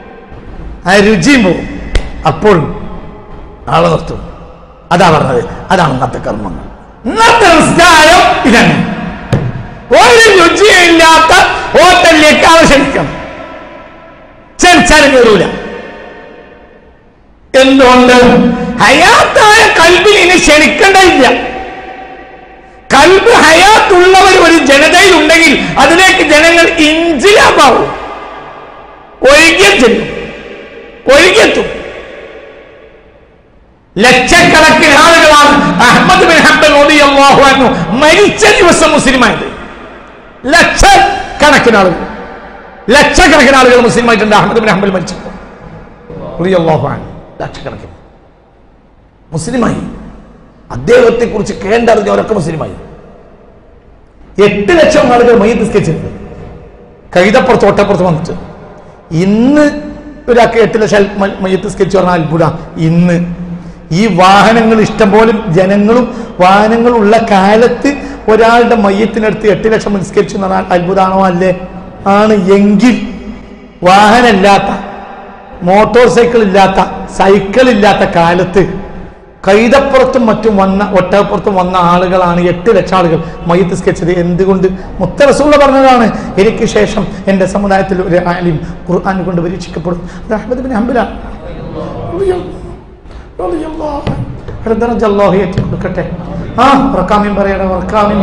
ആ രുചിയും പോകും അപ്പോൾ ആളെ നിർത്തും അതാ പറഞ്ഞത് അതാണ് ഇന്നത്തെ കർമ്മങ്ങൾ ഇന്നത്തെ നിസ്കാരം ഇതാണ് ഒരു രുചിയില്ലാത്ത ഹോട്ടലിലേക്ക് ആളെ ക്ഷണിക്കണം ക്ഷണിച്ചാലും കയറൂല എന്തുകൊണ്ട് ഹയാത്തായ കൽബിൽ ഇനി ക്ഷണിക്കേണ്ടതില്ല കൽബ് ഹയാത്തുള്ളവർ ഒരു ജനതയിൽ ഉണ്ടെങ്കിൽ അതിലേക്ക് ജനങ്ങൾ ഇഞ്ചിലാമാവും ഒഴുകിയെത്തും ഒഴുകിയെത്തും ലക്ഷക്കണക്കിന് ആളുകളാണ് അഹമ്മദ് ബിൻ ഹംബൽ റളിയല്ലാഹു അൻഹു മരിച്ച ദിവസം മുസ്ലിമായത് ലക്ഷക്കണക്കിന് ആളുകൾ ലക്ഷക്കണക്കിന് ആളുകൾ മുസ്ലിമായിട്ടുണ്ട് അഹമ്മദ് ബിൻ ഹംബൽ മരിച്ചപ്പോൾ റളിയല്ലാഹു അൻഹു ലക്ഷക്കണക്കിന് മുസ്ലിമായി അദ്ദേഹത്തെ കുറിച്ച് കേണ്ടറിഞ്ഞവരൊക്കെ മുസ്ലിമായി എട്ട് ലക്ഷം ആളുകൾ മയ്യത്ത് നിസ്കരിച്ചിട്ടുണ്ട് കൈതപ്പുറത്ത് ഒട്ടപ്പുറത്ത് വന്നിട്ട് ഇന്ന് ഒരാൾക്ക് എട്ട് ലക്ഷം മ- മയ്യത്ത് നിസ്കരിച്ചു പറഞ്ഞാൽ അത്ഭുത ഇന്ന് ഈ വാഹനങ്ങൾ ഇഷ്ടംപോലെ ജനങ്ങളും വാഹനങ്ങളും ഉള്ള കാലത്ത് ഒരാളുടെ മയ്യത്തിനടുത്ത് എട്ട് ലക്ഷം നിസ്കരിച്ചു എന്ന് പറഞ്ഞാൽ അത്ഭുതമാണോ അല്ലേ ആണ് എങ്കിൽ വാഹനമില്ലാത്ത മോട്ടോർ സൈക്കിൾ ഇല്ലാത്ത സൈക്കിൾ ഇല്ലാത്ത കാലത്ത് കൈതപ്പുറത്തും മറ്റും വന്ന ഒട്ടകപ്പുറത്തും വന്ന ആളുകളാണ് എട്ട് ലക്ഷം ആളുകൾ മയ്യത്ത് സ്കെച്ചത് എന്തുകൊണ്ട് മുത്തറസൂള്ള പറഞ്ഞതാണ് എനിക്ക് ശേഷം എൻ്റെ സമുദായത്തിൽ ഒരു ആലിം ഖുർആൻ കൊണ്ട് പരീക്ഷിക്കപ്പെടും അത് അഹമ്മദ് ബിൻ ഹംബല അള്ളാഹു ഏറ്റി കൊടുക്കട്ടെ ആ ഉറക്കാമീൻ പറയണേ ഉറക്കാമീൻ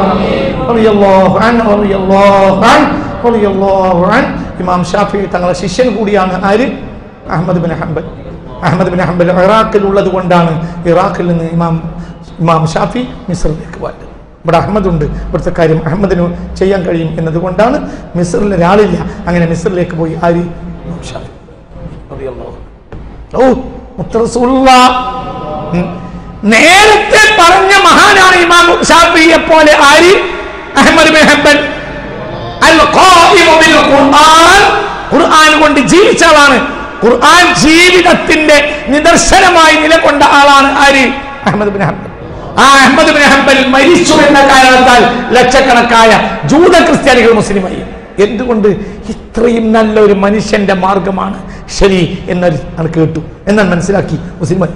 പറ ഇമാം ഷാഫി തങ്ങളെ ശിഷ്യൻ കൂടിയാണ് ആര് Ahmad bin Hanbal Ahmad bin Hanbal ഇറാഖിൽ ഉള്ളത് കൊണ്ടാണ് ഇറാഖിൽ നിന്ന് ഇമാം ഇമാം ഷാഫി മിസ്രിലേക്ക് പോയത് ഇവിടെ അഹമ്മദ് ഉണ്ട് ഇവിടുത്തെ കാര്യം അഹമ്മദിന് ചെയ്യാൻ കഴിയും എന്നതുകൊണ്ടാണ് മിസ്രിൽ ഒരാളില്ല അങ്ങനെ മിസ്രിലേക്ക് പോയി ആര് ഇമാം ഷാഫി റളിയല്ലാഹു അൻഹു. ഓ മുത്തറസൂലുള്ള ഉം. നേരത്തെ പറഞ്ഞ മഹാനാണ് ഇമാം ഷാഫിയെ പോലെ ആര് അഹമ്മദ് ബിൻ ഹംബൽ അൽ ഖായിമു ബിൽ ഖുർആൻ ഖുർആൻ കൊണ്ട് ജീവിച്ച ആളാണ് ഖുർആൻ ജീവിതത്തിന്റെ നിദർശനമായി നിലകൊണ്ട ആളാണ് ആര് അഹമ്മദ് ബിൻ ഹംബൽ ആ അഹമ്മദ് ബിൻ ഹംബൽ മരിച്ചു എന്ന കാരണത്താൽ ലക്ഷക്കണക്കായ ജൂത ക്രിസ്ത്യാനികൾ മുസ്ലിമായി എന്തുകൊണ്ട് ഇത്രയും നല്ല ഒരു മനുഷ്യന്റെ മാർഗമാണ് ശരി എന്നൊരു ആണ് കേട്ടു എന്നാൽ മനസ്സിലാക്കി മുസ്ലിമായി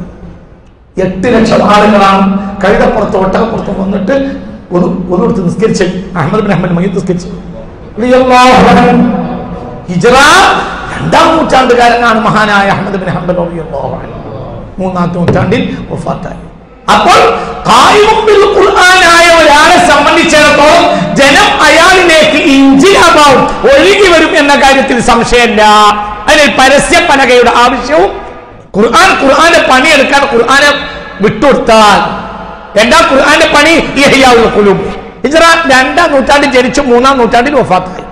എട്ട് ലക്ഷം ആളുകളാണ് കഴുതപ്പുറത്ത് ഒട്ടകപ്പുറത്ത് വന്നിട്ട് ഒരു ഒരിടത്ത് നിസ്കരിച്ച് അഹമ്മദ് ബിൻ അഹമ്മദ് മയ്യത്ത് നിസ്കരിച്ചു റളിയല്ലാഹു അൻഹു. ഹിജ്റ രണ്ടാം നൂറ്റാണ്ടുകാരനാണ് മഹാനായ അഹമ്മദ് ബിൻ ഹംബൽ റളിയല്ലാഹു അൻഹു. മൂന്നാമത്തെ നൂറ്റാണ്ടിൽ വഫാത്തായി അപ്പോൾ ഖായിമും ബിൽ ഖുർആനായ ഒരാളെ സംബന്ധിച്ചിടത്തോളം ജനം അയാളിലേക്ക് ഇഞ്ചിയാഭാവും ഒഴുകി വരും എന്ന കാര്യത്തിൽ സംശയമില്ല അതിൽ പരസ്യ പലകയുടെ ആവശ്യവും ഖുർആൻ ഖുർആന്റെ പണിയെടുക്കാൻ ഖുർആനെ വിട്ടുകൊടുത്താൽ എന്താ ഖുർആന്റെ പണി ഇഹ്യാഉൽ ഖുലൂബ് ഹിജ്റ രണ്ടാം നൂറ്റാണ്ടിൽ ജനിച്ചു മൂന്നാം നൂറ്റാണ്ടിൽ വഫാത്തായി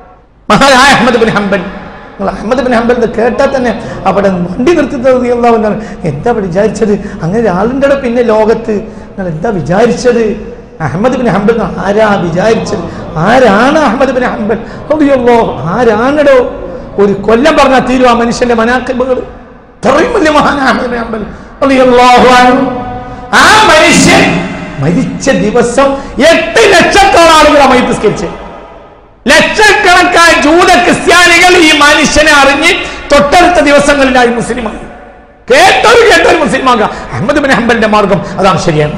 മഹാനായ അഹമ്മദ് ബിൻ ഹംബൽ നിങ്ങൾ അഹമ്മദ് ബിൻ ഹംബൽ എന്ന് കേട്ടാൽ തന്നെ അവിടെ വണ്ടി നിർത്തുന്നത് എന്നാണ് എന്താ വിചാരിച്ചത് അങ്ങനെ ഒരാളുടെ ഇടയിൽ പിന്നെ ലോകത്ത് നിങ്ങൾ എന്താ വിചാരിച്ചത് അഹമ്മദ് ബിൻ ഹംബൽ എന്ന് ആരാ വിചാരിച്ചത് ആരാണ് അഹമ്മദ് ബിൻ ഹംബൽ അയ്യോ ആരാണടോ ഒരു കൊല്ലം പറഞ്ഞാൽ തീരും ആ മനുഷ്യന്റെ മനാക്കിബുകൾ ഇത്രയും വലിയ മഹാനായ അഹമ്മദ് ബിൻ ഹംബൽ റളിയല്ലാഹു അൻഹു. ആ മനുഷ്യൻ മരിച്ച ദിവസം എട്ട് ലക്ഷത്തോളം ആളുകൾ മൈത്ത് സ്കരിച്ചത് ലക്ഷക്കണക്കായ ജൂത ക്രിസ്ത്യാനികൾ ഈ മനുഷ്യനെ അറിഞ്ഞ് തൊട്ടടുത്ത ദിവസങ്ങളിലായി മുസ്ലിമായി കേട്ടൊരു കേട്ടൊരു മുസ്ലിമാകാം അഹമ്മദ് ബിൻ ഹംബലിന്റെ മാർഗം അതാണ് ശരിയാണ്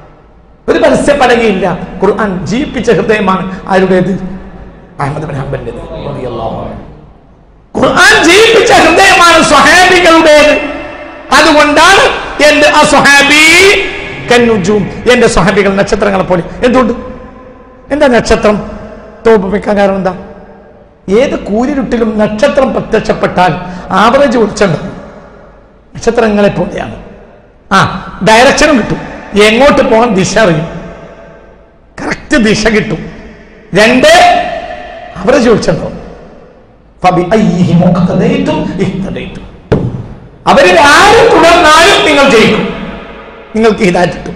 ഒരു പരസ്യ പലകയില്ല ഖുർആൻ ജീവിപ്പിച്ച ഹൃദയമാണ് ആരുടേത് അഹമ്മദ് ബിൻ ഹംബലിന്റേത് റളിയല്ലാഹു അൻഹു. ഖുർആൻ ജീവിപ്പിച്ച ഹൃദയമാണ് സ്വഹാബികളുടേത് അതുകൊണ്ടാണ് എന്റെ ആ സ്വഹാബി കന്നുജും എന്റെ സ്വഹാബികൾ നക്ഷത്രങ്ങളെ പോലെ എന്തുകൊണ്ട് എന്താ നക്ഷത്രം തോപ്പിക്കാൻ കാരണം എന്താ ഏത് കൂരിരുട്ടിലും നക്ഷത്രം പ്രത്യക്ഷപ്പെട്ടാൽ ആവറേജ് വെളിച്ചുണ്ട് നക്ഷത്രങ്ങളെ പോലെയാണ് ആ ഡയറക്ഷനും കിട്ടും എങ്ങോട്ട് പോകാൻ ദിശ അറിയും കറക്റ്റ് ദിശ കിട്ടും രണ്ട് ആവറേജ് വെളിച്ചുണ്ടാവും ഫബിഅയ്യിഹി മുഖ്തദൈതും ഇഹ്തദൈതും. അവരിൽ ആര് തുടർന്നാലും നിങ്ങൾ ജയിക്കും നിങ്ങൾക്ക് ഹിദായത്ത് കിട്ടും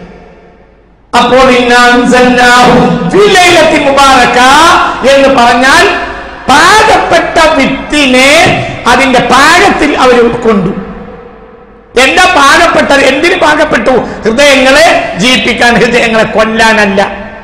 അപ്പോൾ ഇന്നാ അൻസൽനാഹു ഫീ ലൈലത്തിൻ മുബാറക എന്ന് പറഞ്ഞാൽ പാകപ്പെട്ട വിത്തിനെ അതിന്റെ പാകത്തിൽ അവർ ഉൾക്കൊണ്ടു എന്താ പാകപ്പെട്ടത് എന്തിന് പാകപ്പെട്ടു ഹൃദയങ്ങളെ ജീവിപ്പിക്കാൻ ഹൃദയങ്ങളെ കൊല്ലാനല്ല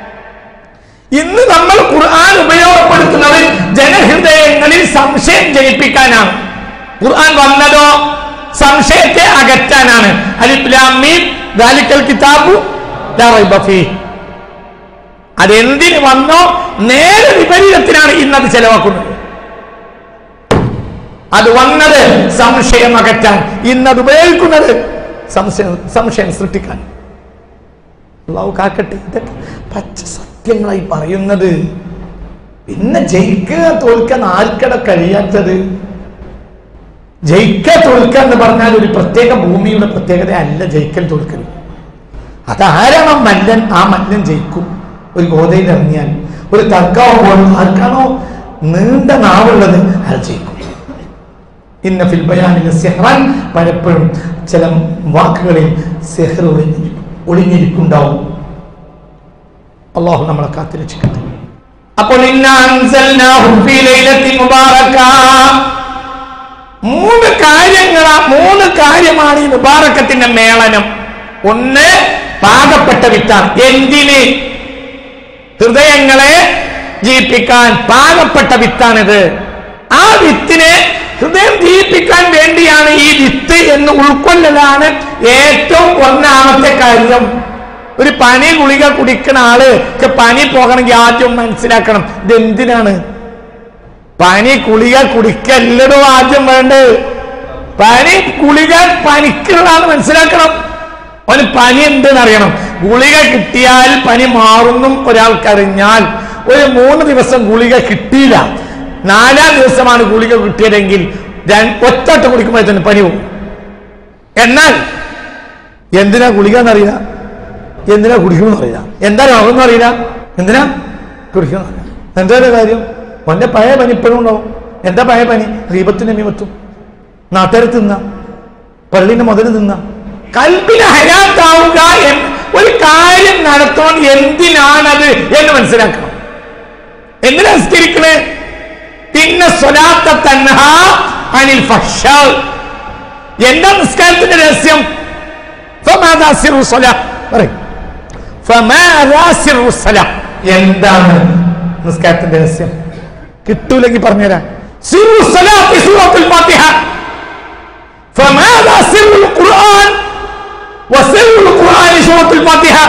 ഇന്ന് നമ്മൾ ഖുർആൻ ഉപയോഗപ്പെടുത്തുന്നത് ജനഹൃദയങ്ങളിൽ സംശയം ജനിപ്പിക്കാനാണ് ഖുർആൻ വന്നതോ സംശയത്തെ അകറ്റാനാണ് അലിപ്ലാമീം ദാലിക്കൽ കിതാബു ലാ റൈബ ഫീഹ്. അതെന്തിന് വന്നോ നേരെ വിപരീതത്തിനാണ് ഇന്നത് ചെലവാക്കുന്നത് അത് വന്നത് സംശയം അകറ്റാൻ ഇന്നത് ഉപയോഗിക്കുന്നത് സംശയം സംശയം സൃഷ്ടിക്കാൻ അള്ളാഹു കാക്കട്ടെ ഇതൊക്കെ പച്ച സത്യങ്ങളായി പറയുന്നത് പിന്നെ ജയിക്കുക തോൽക്കാൻ ആർക്കട കഴിയാത്തത് ജയിക്കുക തോൽക്കുക എന്ന് പറഞ്ഞാൽ ഒരു പ്രത്യേക ഭൂമിയുടെ പ്രത്യേകത അല്ല ജയിക്കൽ തോൽക്കൽ അതാരാണ് ആ മല്ലൻ ആ മല്ലൻ ജയിക്കും ഒരു ഗോതയിൽ ഇറങ്ങിയാൽ ഒരു തർക്കമാകുമ്പോൾ ആർക്കാണോ നീണ്ട നാവുള്ളത് അയാൾ ജയിക്കും ഇന്ന ഫിൽ ബയാനിൽ സെഹ്റാൻ പലപ്പോഴും ചില വാക്കുകളിൽ സെഹർ ഒളിഞ്ഞി ഒളിഞ്ഞിരിക്കുണ്ടാവും അള്ളാഹു നമ്മളെ കാത്തിരക്ഷിക്കട്ടെ അപ്പോൾ ഇന്ന അൻസൽനാഹു ഫീ ലൈലത്തിൻ മുബാറക മൂന്ന് കാര്യങ്ങളാ മൂന്ന് കാര്യമാണ് ഈ മുബാറക്കത്തിന്റെ മേളനം ഒന്ന് പാകപ്പെട്ട വിത്താണ് എന്തിന് ഹൃദയങ്ങളെ ജീവിപ്പിക്കാൻ പാകപ്പെട്ട വിത്താണിത് ആ വിത്തിനെ ഹൃദയം ജീവിപ്പിക്കാൻ വേണ്ടിയാണ് ഈ വിത്ത് എന്ന് ഉൾക്കൊള്ളലാണ് ഏറ്റവും ഒന്നാമത്തെ കാര്യം ഒരു പനി ഗുളിക കുടിക്കുന്ന ആള് ക്ക് പനി പോകണമെങ്കിൽ ആദ്യം മനസ്സിലാക്കണം ഇത് എന്തിനാണ് പനി ഗുളിക കുടിക്കല്ലടോ ആദ്യം വേണ്ടത് പനി ഗുളിക പനിക്കുള്ളതാണ് മനസ്സിലാക്കണം അവന് പനി എന്തെന്ന് അറിയണം ഗുളിക കിട്ടിയാൽ പനി മാറുന്നും ഒരാൾക്കറിഞ്ഞാൽ ഒരു മൂന്ന് ദിവസം ഗുളിക കിട്ടിയില്ല നാലാം ദിവസമാണ് ഗുളിക കിട്ടിയതെങ്കിൽ ര- ഒറ്റട്ട് കുടിക്കുമ്പോൾ തന്നെ പനി പോകും എന്നാൽ എന്തിനാ ഗുളിക എന്നറിയില്ല എന്തിനാ കുടിക്കണമെന്ന് അറിയില്ല എന്താ രോഗം എന്ന് അറിയില്ല എന്തിനാ കുടിക്കണം എന്താ ഒരു കാര്യം ഒന്റെ പഴയ പനി ഇപ്പോഴും ഉണ്ടാവും എന്താ പഴയ പനി റീപത്തിന് മീമത്തും നാട്ടുകാർ തിന്ന പള്ളിന്റെ മുതൽ തിന്ന കൽബിന് ഹയാത്താവുക എന്ന് ഒരു കാര്യം നടത്താൻ എന്തിനാണത് എന്ന് മനസ്സിലാക്കണം എന്തിനാ നിസ്കരിക്കണേ പിന്നെ സ്വലാത്ത തൻഹ അനിൽ ഫഹ്ഷ എന്താ നിസ്കാരത്തിന്റെ രഹസ്യം ഫമാദാ സിറു സ്വലാ? പറയ്. ഫമാദാ സിർറു സ്വലാ? എന്താണ് നിസ്കാരത്തിന്റെ രഹസ്യം കിട്ടൂലെങ്കിൽ പറഞ്ഞുതരാം സിർറു സ്വലാത്തി സൂറത്തുൽ ഫാത്തിഹ فماذا سر القرآن وسر القرآن سورة الفاتحة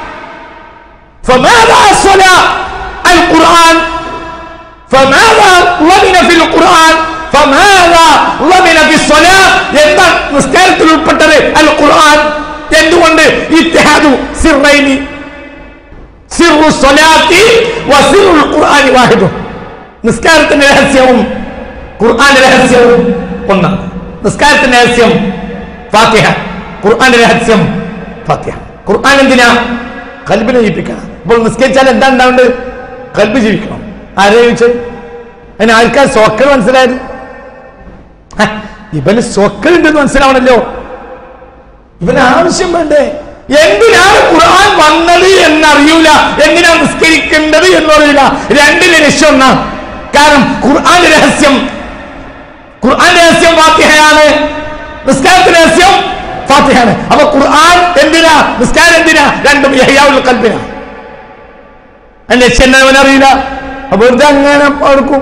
فماذا الصلاة القرآن فماذا ضمن في القرآن فماذا ضمن في الصلاة എന്താ നിസ്കാരത്തിൽ ഉൾപ്പെട്ടത് അൽ ഖുർആൻ എന്തുകൊണ്ട് ഇത്തിഹാദു സിറൈനി സിറു സ്വലാത്തി വസിറുൽ ഖുർആനി വാഹിദു നിസ്കാരത്തിന്റെ രഹസ്യവും ഖുർആന്റെ രഹസ്യവും ഒന്നാണ് നിസ്കാരത്തിന്റെ രഹസ്യം ഫാത്തിഹ ഖുർആന്റെ രഹസ്യം ഫാത്തിഹ ഖുർആൻ എന്തിനാ കൽബിനെ ജീവിപ്പിക്കണം അപ്പോൾ നിസ്കരിച്ചാൽ എന്താ ഉണ്ടാവേണ്ടത് കൽബ് ജീവിക്കണം ആരെ ചോദിച്ചത് അതിന് ആൾക്കാർ സ്വക്കൾ മനസ്സിലായത് ഹ, ഇവന് സ്വക്കൾ ഉണ്ടെന്ന് മനസ്സിലാവണല്ലോ ഇവന് ആവശ്യം വേണ്ടേ എന്തിനാണ് ഖുർആൻ വന്നത് എന്നറിയൂല എന്തിനാണ് നിസ്കരിക്കേണ്ടത് എന്നറിയില്ല രണ്ടിന് ലക്ഷ്യം ഒന്നാ കാരണം ഖുർആന്റെ രഹസ്യം ഖുർആൻ രഹസ്യം ഫാത്തിഹയാണ് നിസ്കാരത്തിന്റെ രഹസ്യം ഫാത്തിഹയാണ് അപ്പൊ ഖുർആൻ എന്തിനാ നിസ്കാരം എന്തിനാ രണ്ടും യഹ്യാവുൽ കൽബിന അതിന്റെ ലക്ഷ്യം എന്താ അവനറിയില്ല അപ്പൊ വെറുതെ അങ്ങനെ എടുക്കും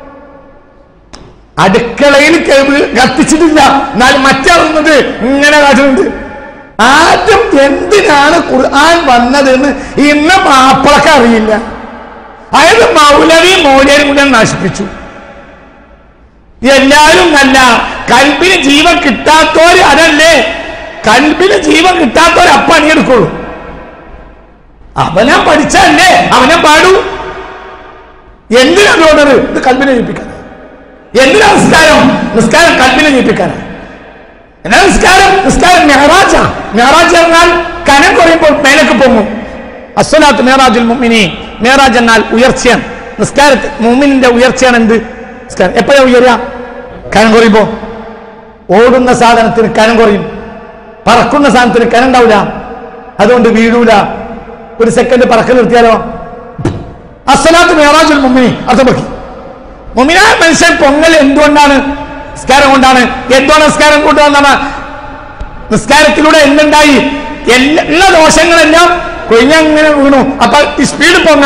അടുക്കളയിൽ കേബിൾ കത്തിച്ചിട്ടില്ല എന്നാൽ മറ്ററിഞ്ഞത് ഇങ്ങനെ കാട്ടുന്നുണ്ട് ആദ്യം എന്തിനാണ് ഖുർആൻ വന്നതെന്ന് ഇന്ന് മാപ്പിളക്ക് അറിയില്ല അതായത് മൗലവി മൗലിയരും കൂടെ നശിപ്പിച്ചു എല്ലാവരും നല്ല കൽബിന് ജീവൻ കിട്ടാത്തവര് അതല്ലേ കൽബിന് ജീവൻ പണിയെടുത്തോര് അപ്പം പണിയെടുക്കുള്ളൂ അവനെ പഠിച്ചല്ലേ അവനെ പാടൂ എന്തിനാ ഓർഡർ ഇത് കൽബിനെ ജയിപ്പിക്കാൻ എന്തിനാ നിസ്കാരം നിസ്കാരം കൽബിനെ ജയിപ്പിക്കാൻ എന്നാ നിസ്കാരം നിസ്കാരം മെഹറാജ മെഹറാജ് എന്നാൽ കനം കുറയുമ്പോൾ മേലേക്ക് പോകും അസ്വലാത്ത് മേറാജുൽ മുഅ്മിനി മേറാജ് എന്നാൽ ഉയർച്ചയാണ് നിസ്കാരത്തിൽ മുഅ്മിനിന്റെ ഉയർച്ചയാണ് എന്ത് നിസ്കാരം എപ്പോഴാ ഉയരുക കനം കുറയുമ്പോ ഓടുന്ന സാധനത്തിന് കനം കുറയും പറക്കുന്ന സാധനത്തിന് കനം ഉണ്ടാവില്ല അതുകൊണ്ട് വീഴൂല ഒരു സെക്കൻഡ് പറക്കൽ നിർത്തിയാലോ അസ്സലാത്ത് മേറാജുൽ മുഅ്മിനി അർത്ഥം വെക്കി മുഅ്മിനായ മനുഷ്യൻ പൊങ്ങൽ എന്തുകൊണ്ടാണ് നിസ്കാരം കൊണ്ടാണ് എന്തുകൊണ്ട് നിസ്കാരം കൊണ്ടുവന്നാണ് നിസ്കാരത്തിലൂടെ എന്തുണ്ടായി എല്ലാ എല്ലാ ദോഷങ്ങളെല്ലാം കൊഴിഞ്ഞങ്ങനെ വീണു അപ്പൊ ഈ സ്പീഡ് പൊങ്ങ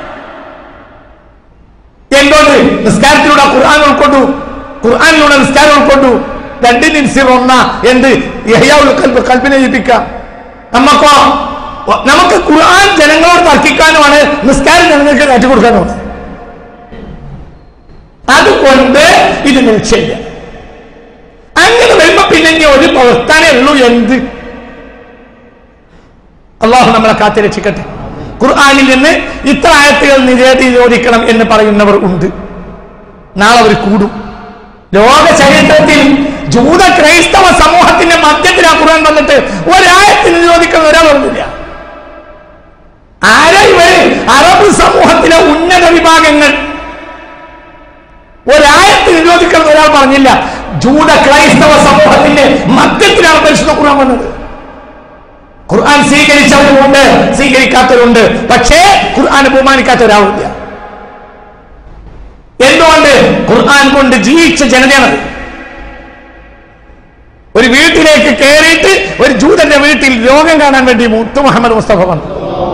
എന്തുകൊണ്ട് നിസ്കാരത്തിലൂടെ ഖുർആൻ ഉൾക്കൊണ്ടു ഖുർആനിലൂടെ നിസ്കാരം ഉൾക്കൊണ്ടു രണ്ടിനും സിർ ഒന്ന എന്ത് യഹ്യാവുൽ കൽബ് കൽബിനെ ജയിപ്പിക്കാം നമുക്കോ നമുക്ക് ഖുർആൻ ജനങ്ങളോട് തർക്കിക്കാനുമാണ് നിസ്കാരം ജനങ്ങൾക്ക് കാറ്റി കൊടുക്കാനുമാണ് അതുകൊണ്ട് ഇത് നിശ്ചയില്ല അങ്ങനെ വരുമ്പോ പിന്നെ ഇനി ഒരു പ്രവർത്തനേ ഉള്ളൂ എന്ത് അള്ളാഹു നമ്മളെ കാത്തി രക്ഷിക്കട്ടെ ഖുർആാനിൽ നിന്ന് ഇത്ര ആയത്തുകൾ നിരോധിക്കണം എന്ന് പറയുന്നവർ ഉണ്ട് നാളെ അവർ കൂടും ലോക ചരിത്രത്തിൽ ജൂത ക്രൈസ്തവ സമൂഹത്തിന്റെ മധ്യത്തിൽ ആ ഖുർആൻ വന്നിട്ട് ഒരായത്തിന് നിരോധിക്കുന്ന ഒരാൾ പറഞ്ഞില്ല ആരാ ഇവര് അറബ് സമൂഹത്തിലെ ഉന്നത വിഭാഗങ്ങൾ ഒരായത്ത് നിരോധിക്കുന്ന ഒരാൾ പറഞ്ഞില്ല ജൂത ക്രൈസ്തവ സമൂഹത്തിന്റെ മധ്യത്തിലാണ് പരിശുദ്ധ ഖുർആൻ വന്നത് ഖുർആൻ സ്വീകരിച്ചവരുമുണ്ട് സ്വീകരിക്കാത്തവരുണ്ട് പക്ഷേ ഖുർആൻ ബഹുമാനിക്കാത്ത ഒരാളില്ല എന്തുകൊണ്ട് ഖുർആൻ കൊണ്ട് ജീവിച്ച ജനതയാണത് ഒരു വീട്ടിലേക്ക് കയറിയിട്ട് ഒരു ജൂതന്റെ വീട്ടിൽ രോഗം കാണാൻ വേണ്ടി മുത്തു മുഹമ്മദ് മുസ്തഫ വന്നു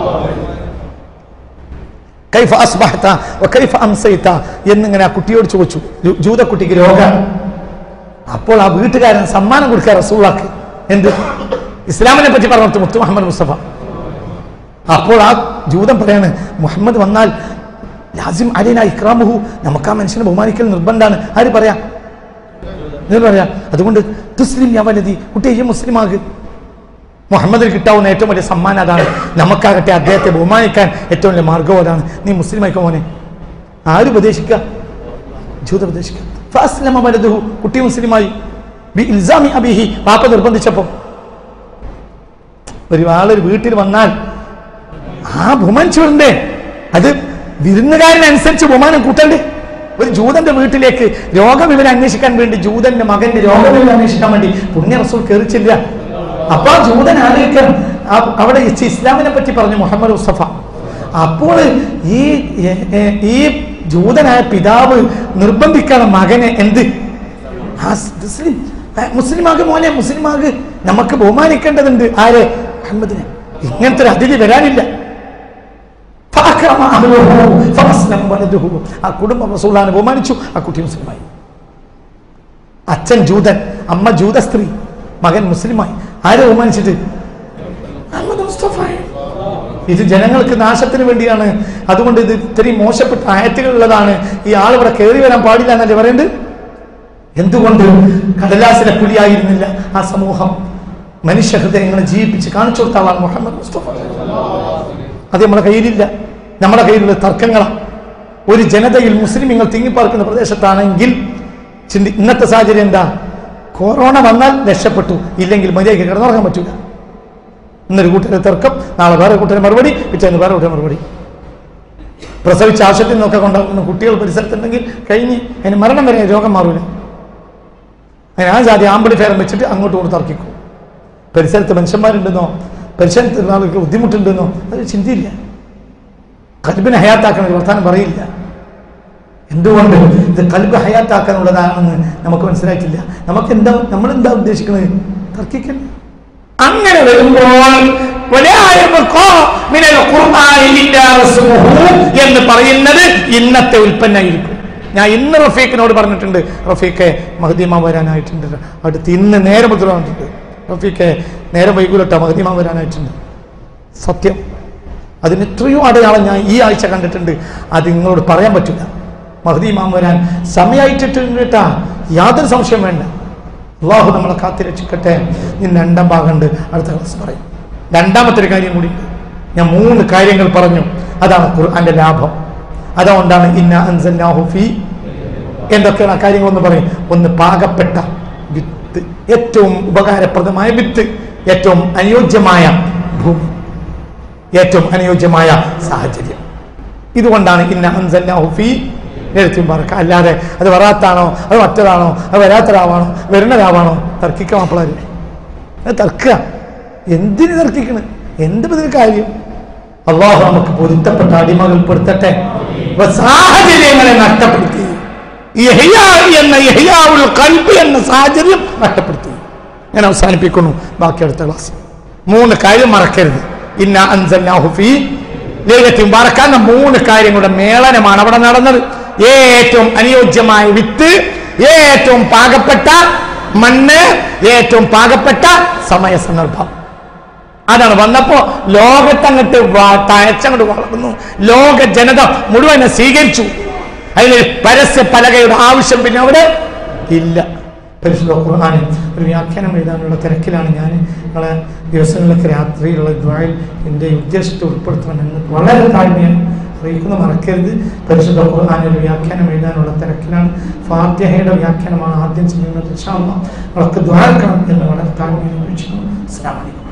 കൈഫ അസ്ബഹത കൈഫ അംസൈത എന്നിങ്ങനെ ആ കുട്ടിയോട് ചോദിച്ചു ജൂ- ജൂതക്കുട്ടിക്ക് രോഗം അപ്പോൾ ആ വീട്ടുകാരൻ സമ്മാനം കൊടുക്കുക റസൂളാക്ക് എന്ത് ഇസ്ലാമിനെ പറ്റി പറഞ്ഞു മുത്തു മുഹമ്മദ് മുസ്തഫ അപ്പോൾ ആ ജൂതൻ പറയാണ് മുഹമ്മദ് വന്നാൽ ലാസിം അലീന ഇക്രാമുഹു നമുക്ക് ആ മനുഷ്യനെ ബഹുമാനിക്കൽ നിർബന്ധമാണ് ആര് പറയാ നിങ്ങൾ പറയാ അതുകൊണ്ട് തുസ്ലിം യവലതി കുട്ടിയെ മുസ്ലിമാക് മുഹമ്മദിന് കിട്ടാവുന്ന ഏറ്റവും വലിയ സമ്മാനം അതാണ് നമുക്കാകട്ടെ അദ്ദേഹത്തെ ബഹുമാനിക്കാൻ ഏറ്റവും വലിയ മാർഗവും അതാണ് നീ മുസ്ലിം ആയിക്കോ മോനെ ആര് ഉപദേശിക്കുക ജൂത ഉപദേശിക്കുക ഫാസ്ലമ വലതുഹു കുട്ടി മുസ്ലിമായി ബി ഇൽസാമി അബിഹി പാപ്പ നിർബന്ധിച്ചപ്പോ ഒരു ആളൊരു വീട്ടിൽ വന്നാൽ ആ ബഹുമാനിച്ചു വിടണ്ടേ അത് വിരുന്നുകാരനനുസരിച്ച് ബഹുമാനം കൂട്ടണ്ടേ ഒരു ജൂതന്റെ വീട്ടിലേക്ക് രോഗവിവരം അന്വേഷിക്കാൻ വേണ്ടി ജൂതന്റെ മകന്റെ രോഗവിവരം അന്വേഷിക്കാൻ വേണ്ടി പുണ്യ റസൂൽ കയറിച്ചില്ല അപ്പൊ ആ ജൂതൻ ആലോചിക്കണം ആ- അവിടെ ഇസ് ഇസ്ലാമിനെ പറ്റി പറഞ്ഞു മുഹമ്മദ് മുസ്തഫ അപ്പോൾ ഈ എ- എ- ഈ ജൂതനായ പിതാവ് നിർബന്ധിക്കണം മകനെ എന്ത് ആ സ് മുസ്ലിം ആ, മുസ്ലിമാക് മോനെ മുസ്ലിമാക് നമുക്ക് ബഹുമാനിക്കേണ്ടതുണ്ട് ആരെ മുഹമ്മദിനെ ഇങ്ങനത്തെ ഒരു അതിഥി വരാനില്ല ഫഅക്രമ അഹ്ലുഹു ഫഅസ്ലമ വലദുഹു. ആ കുടുംബം റസൂലാനെ ബഹുമാനിച്ചു ആ കുട്ടി മുസ്ലിമായി അച്ഛൻ ജൂതൻ അമ്മ ജൂത സ്ത്രീ മകൻ മുസ്ലിമായി ആരെ ബഹുമാനിച്ചിട്ട് മുഹമ്മദ് മുസ്തഫ ഇത് ജനങ്ങൾക്ക് നാശത്തിന് വേണ്ടിയാണ് അതുകൊണ്ട് ഇത് ഇത്രയും മോശപ്പെട്ട ആയത്തുകളുള്ളതാണ് ഈ ആൾ ഇവിടെ കയറി വരാൻ പാടില്ല എന്നല്ലേ പറയുന്നത് എന്തുകൊണ്ട് കടലാസിലെ പുലിയായിരുന്നില്ല ആ സമൂഹം മനുഷ്യ ഹൃദയങ്ങളെ ജീവിപ്പിച്ച് കാണിച്ചു കൊടുത്ത ആളാണ് മുഹമ്മദ് മുസ്തഫ അത് നമ്മളെ കയ്യിലില്ല നമ്മുടെ കയ്യിലുള്ള തർക്കങ്ങളാണ് ഒരു ജനതയിൽ മുസ്ലിമുകൾ തിങ്ങിപ്പാർക്കുന്ന പ്രദേശത്താണെങ്കിൽ ചിന്തി ഇന്നത്തെ സാഹചര്യം എന്താ കൊറോണ വന്നാൽ രക്ഷപ്പെട്ടു ഇല്ലെങ്കിൽ മര്യാദയ്ക്ക് കിടന്നുറങ്ങാൻ പറ്റൂല ഇന്നൊരു കൂട്ടരെ തർക്കം നാളെ വേറെ കൂട്ടരെ മറുപടി പിറ്റേന്ന് വേറെ കൂട്ടരെ മറുപടി പ്രസവിച്ച ആശുപത്രി നിന്നൊക്കെ കൊണ്ടുവന്ന കുട്ടികൾ പരിസരത്തുണ്ടെങ്കിൽ കഴിഞ്ഞ് അതിന് മരണം വരെ രോഗം മാറൂല അതിന് ആ ജാതി ആമ്പടി ഫേരം വെച്ചിട്ട് അങ്ങോട്ട് കൊണ്ട് തർക്കിക്കും പരിസരത്ത് മനുഷ്യന്മാരുണ്ടെന്നോ പരിസരത്ത് ആൾക്ക് ബുദ്ധിമുട്ടുണ്ടെന്നോ അത് ചിന്തയില്ല കൽബിനെ ഹയാത്താക്കണ ഒരു വർത്താനം പറയില്ല എന്തുകൊണ്ട് ഇത് കൽബ് ഹയാത്താക്കാനുള്ളതാണെന്ന് നമുക്ക് മനസ്സിലാക്കില്ല നമുക്ക് എന്താ നമ്മൾ എന്താ ഉദ്ദേശിക്കുന്നത് തർക്കിക്കണ്ട അങ്ങനെ വരുമ്പോൾ വലായബഖാ മിനൽ ഖുർആനി ഇല്ലാ റസ്മുഹു എന്ന് പറയുന്നത് ഇന്നത്തെ ഉൽപ്പന്നമായിരിക്കും ഞാൻ ഇന്ന് റഫീഖിനോട് പറഞ്ഞിട്ടുണ്ട് റഫീഖെ മഹദീമ വരാനായിട്ടുണ്ട് അടുത്ത് ഇന്ന് നേരെ മുതൽ വന്നിട്ടുണ്ട് റഫീഖെ നേരെ വൈകുലട്ട മഹദീമ വരാനായിട്ടുണ്ട് സത്യം അതിന് എത്രയോ അടയാളം ഞാൻ ഈ ആഴ്ച കണ്ടിട്ടുണ്ട് അത് നിങ്ങളോട് പറയാൻ പറ്റില്ല മഹദീമാം വരാൻ സമയമായിട്ടിട്ടുണ്ട് കേട്ടാ യാതൊരു സംശയം വേണ്ട അള്ളാഹു നമ്മളെ കാത്തിരക്ഷിക്കട്ടെ ഇന്ന് രണ്ടാം ഭാഗമുണ്ട് അടുത്ത ക്ലാസ് പറയും രണ്ടാമത്തെ ഒരു കാര്യം കൂടി ഞാൻ മൂന്ന് കാര്യങ്ങൾ പറഞ്ഞു അതാണ് ഖുർആന്റെ ലാഭം അതുകൊണ്ടാണ് ഇന്ന അൻസല്ലാഹു ഫീ എന്തൊക്കെയാണ് ആ കാര്യങ്ങളൊന്ന് പറയും ഒന്ന് പാകപ്പെട്ട വിത്ത് ഏറ്റവും ഉപകാരപ്രദമായ വിത്ത് ഏറ്റവും അനുയോജ്യമായ ഭൂമി ഏറ്റവും അനുയോജ്യമായ സാഹചര്യം ഇതുകൊണ്ടാണ് ഇന്ന അൻസല്ലാഹു ഫീ എഴുത്തും പറക്ക അല്ലാതെ അത് വരാത്താണോ അത് മറ്റതാണോ അത് വരാത്തരാവാണോ വരുന്നതാവാണോ തർക്കിക്കുക മാപ്പിളാര് അത് തർക്കുക എന്തിന് തർക്കിക്കണ് എന്ത് ഇതിന് കാര്യം അള്ളാഹു നമുക്ക് പൊരുത്തപ്പെട്ട അടിമകൾ പെടുത്തട്ടെ ഇപ്പൊ സാഹചര്യങ്ങളെ നഷ്ടപ്പെടുത്തി യഹ്യാ എന്ന യഹ്യാവുൽ കൽബ് എന്ന സാഹചര്യം നഷ്ടപ്പെടുത്തി ഞാൻ അവസാനിപ്പിക്കുന്നു ബാക്കി അടുത്ത ക്ലാസ് മൂന്ന് കാര്യം മറക്കരുത് ഇന്ന അൻസല്ലാഹു ഫീ ലൈലത്തിൽ മറക്കാന്ന മൂന്ന് കാര്യങ്ങളുടെ മേളനമാണ് അവിടെ നടന്നത് ഏറ്റവും അനുയോജ്യമായ വിത്ത് ഏറ്റവും പാകപ്പെട്ട മണ്ണ് ഏറ്റവും പാകപ്പെട്ട സമയ സന്ദർഭം അതാണ് വന്നപ്പോ ലോകത്തങ്ങട്ട് തയച്ചങ്ങോട്ട് വളർന്നു ലോക ജനത മുഴുവനെ സ്വീകരിച്ചു അതിന് പരസ്യ പലകയുടെ ആവശ്യം പിന്നെ അവിടെ ഇല്ല പരിശുദ്ധ ഖുർആാനിൽ ഒരു വ്യാഖ്യാനം എഴുതാനുള്ള തിരക്കിലാണ് ഞാൻ നിങ്ങളെ ദിവസങ്ങളിലൊക്കെ രാത്രിയുള്ള ദ്വായിൽ എൻ്റെ ഉദ്ദേശത്തെ ഉൾപ്പെടുത്തണമെന്ന് വളരെ താഴ്മയാണ് അറിയിക്കുന്ന മറക്കരുത് പരിശുദ്ധ ഖുർആാനിൽ ഒരു വ്യാഖ്യാനം എഴുതാനുള്ള തിരക്കിലാണ് ഫാത്യഹയുടെ വ്യാഖ്യാനമാണ് ആദ്യം ചെയ്യുന്നത് ഇൻഷാ അല്ലാഹ്. നിങ്ങളൊക്കെ ദ്വാരക്കണം എന്ന് വളരെ താഴ്മയാണ് അപേക്ഷിക്കുന്നു അസ്സലാമു അലൈക്കും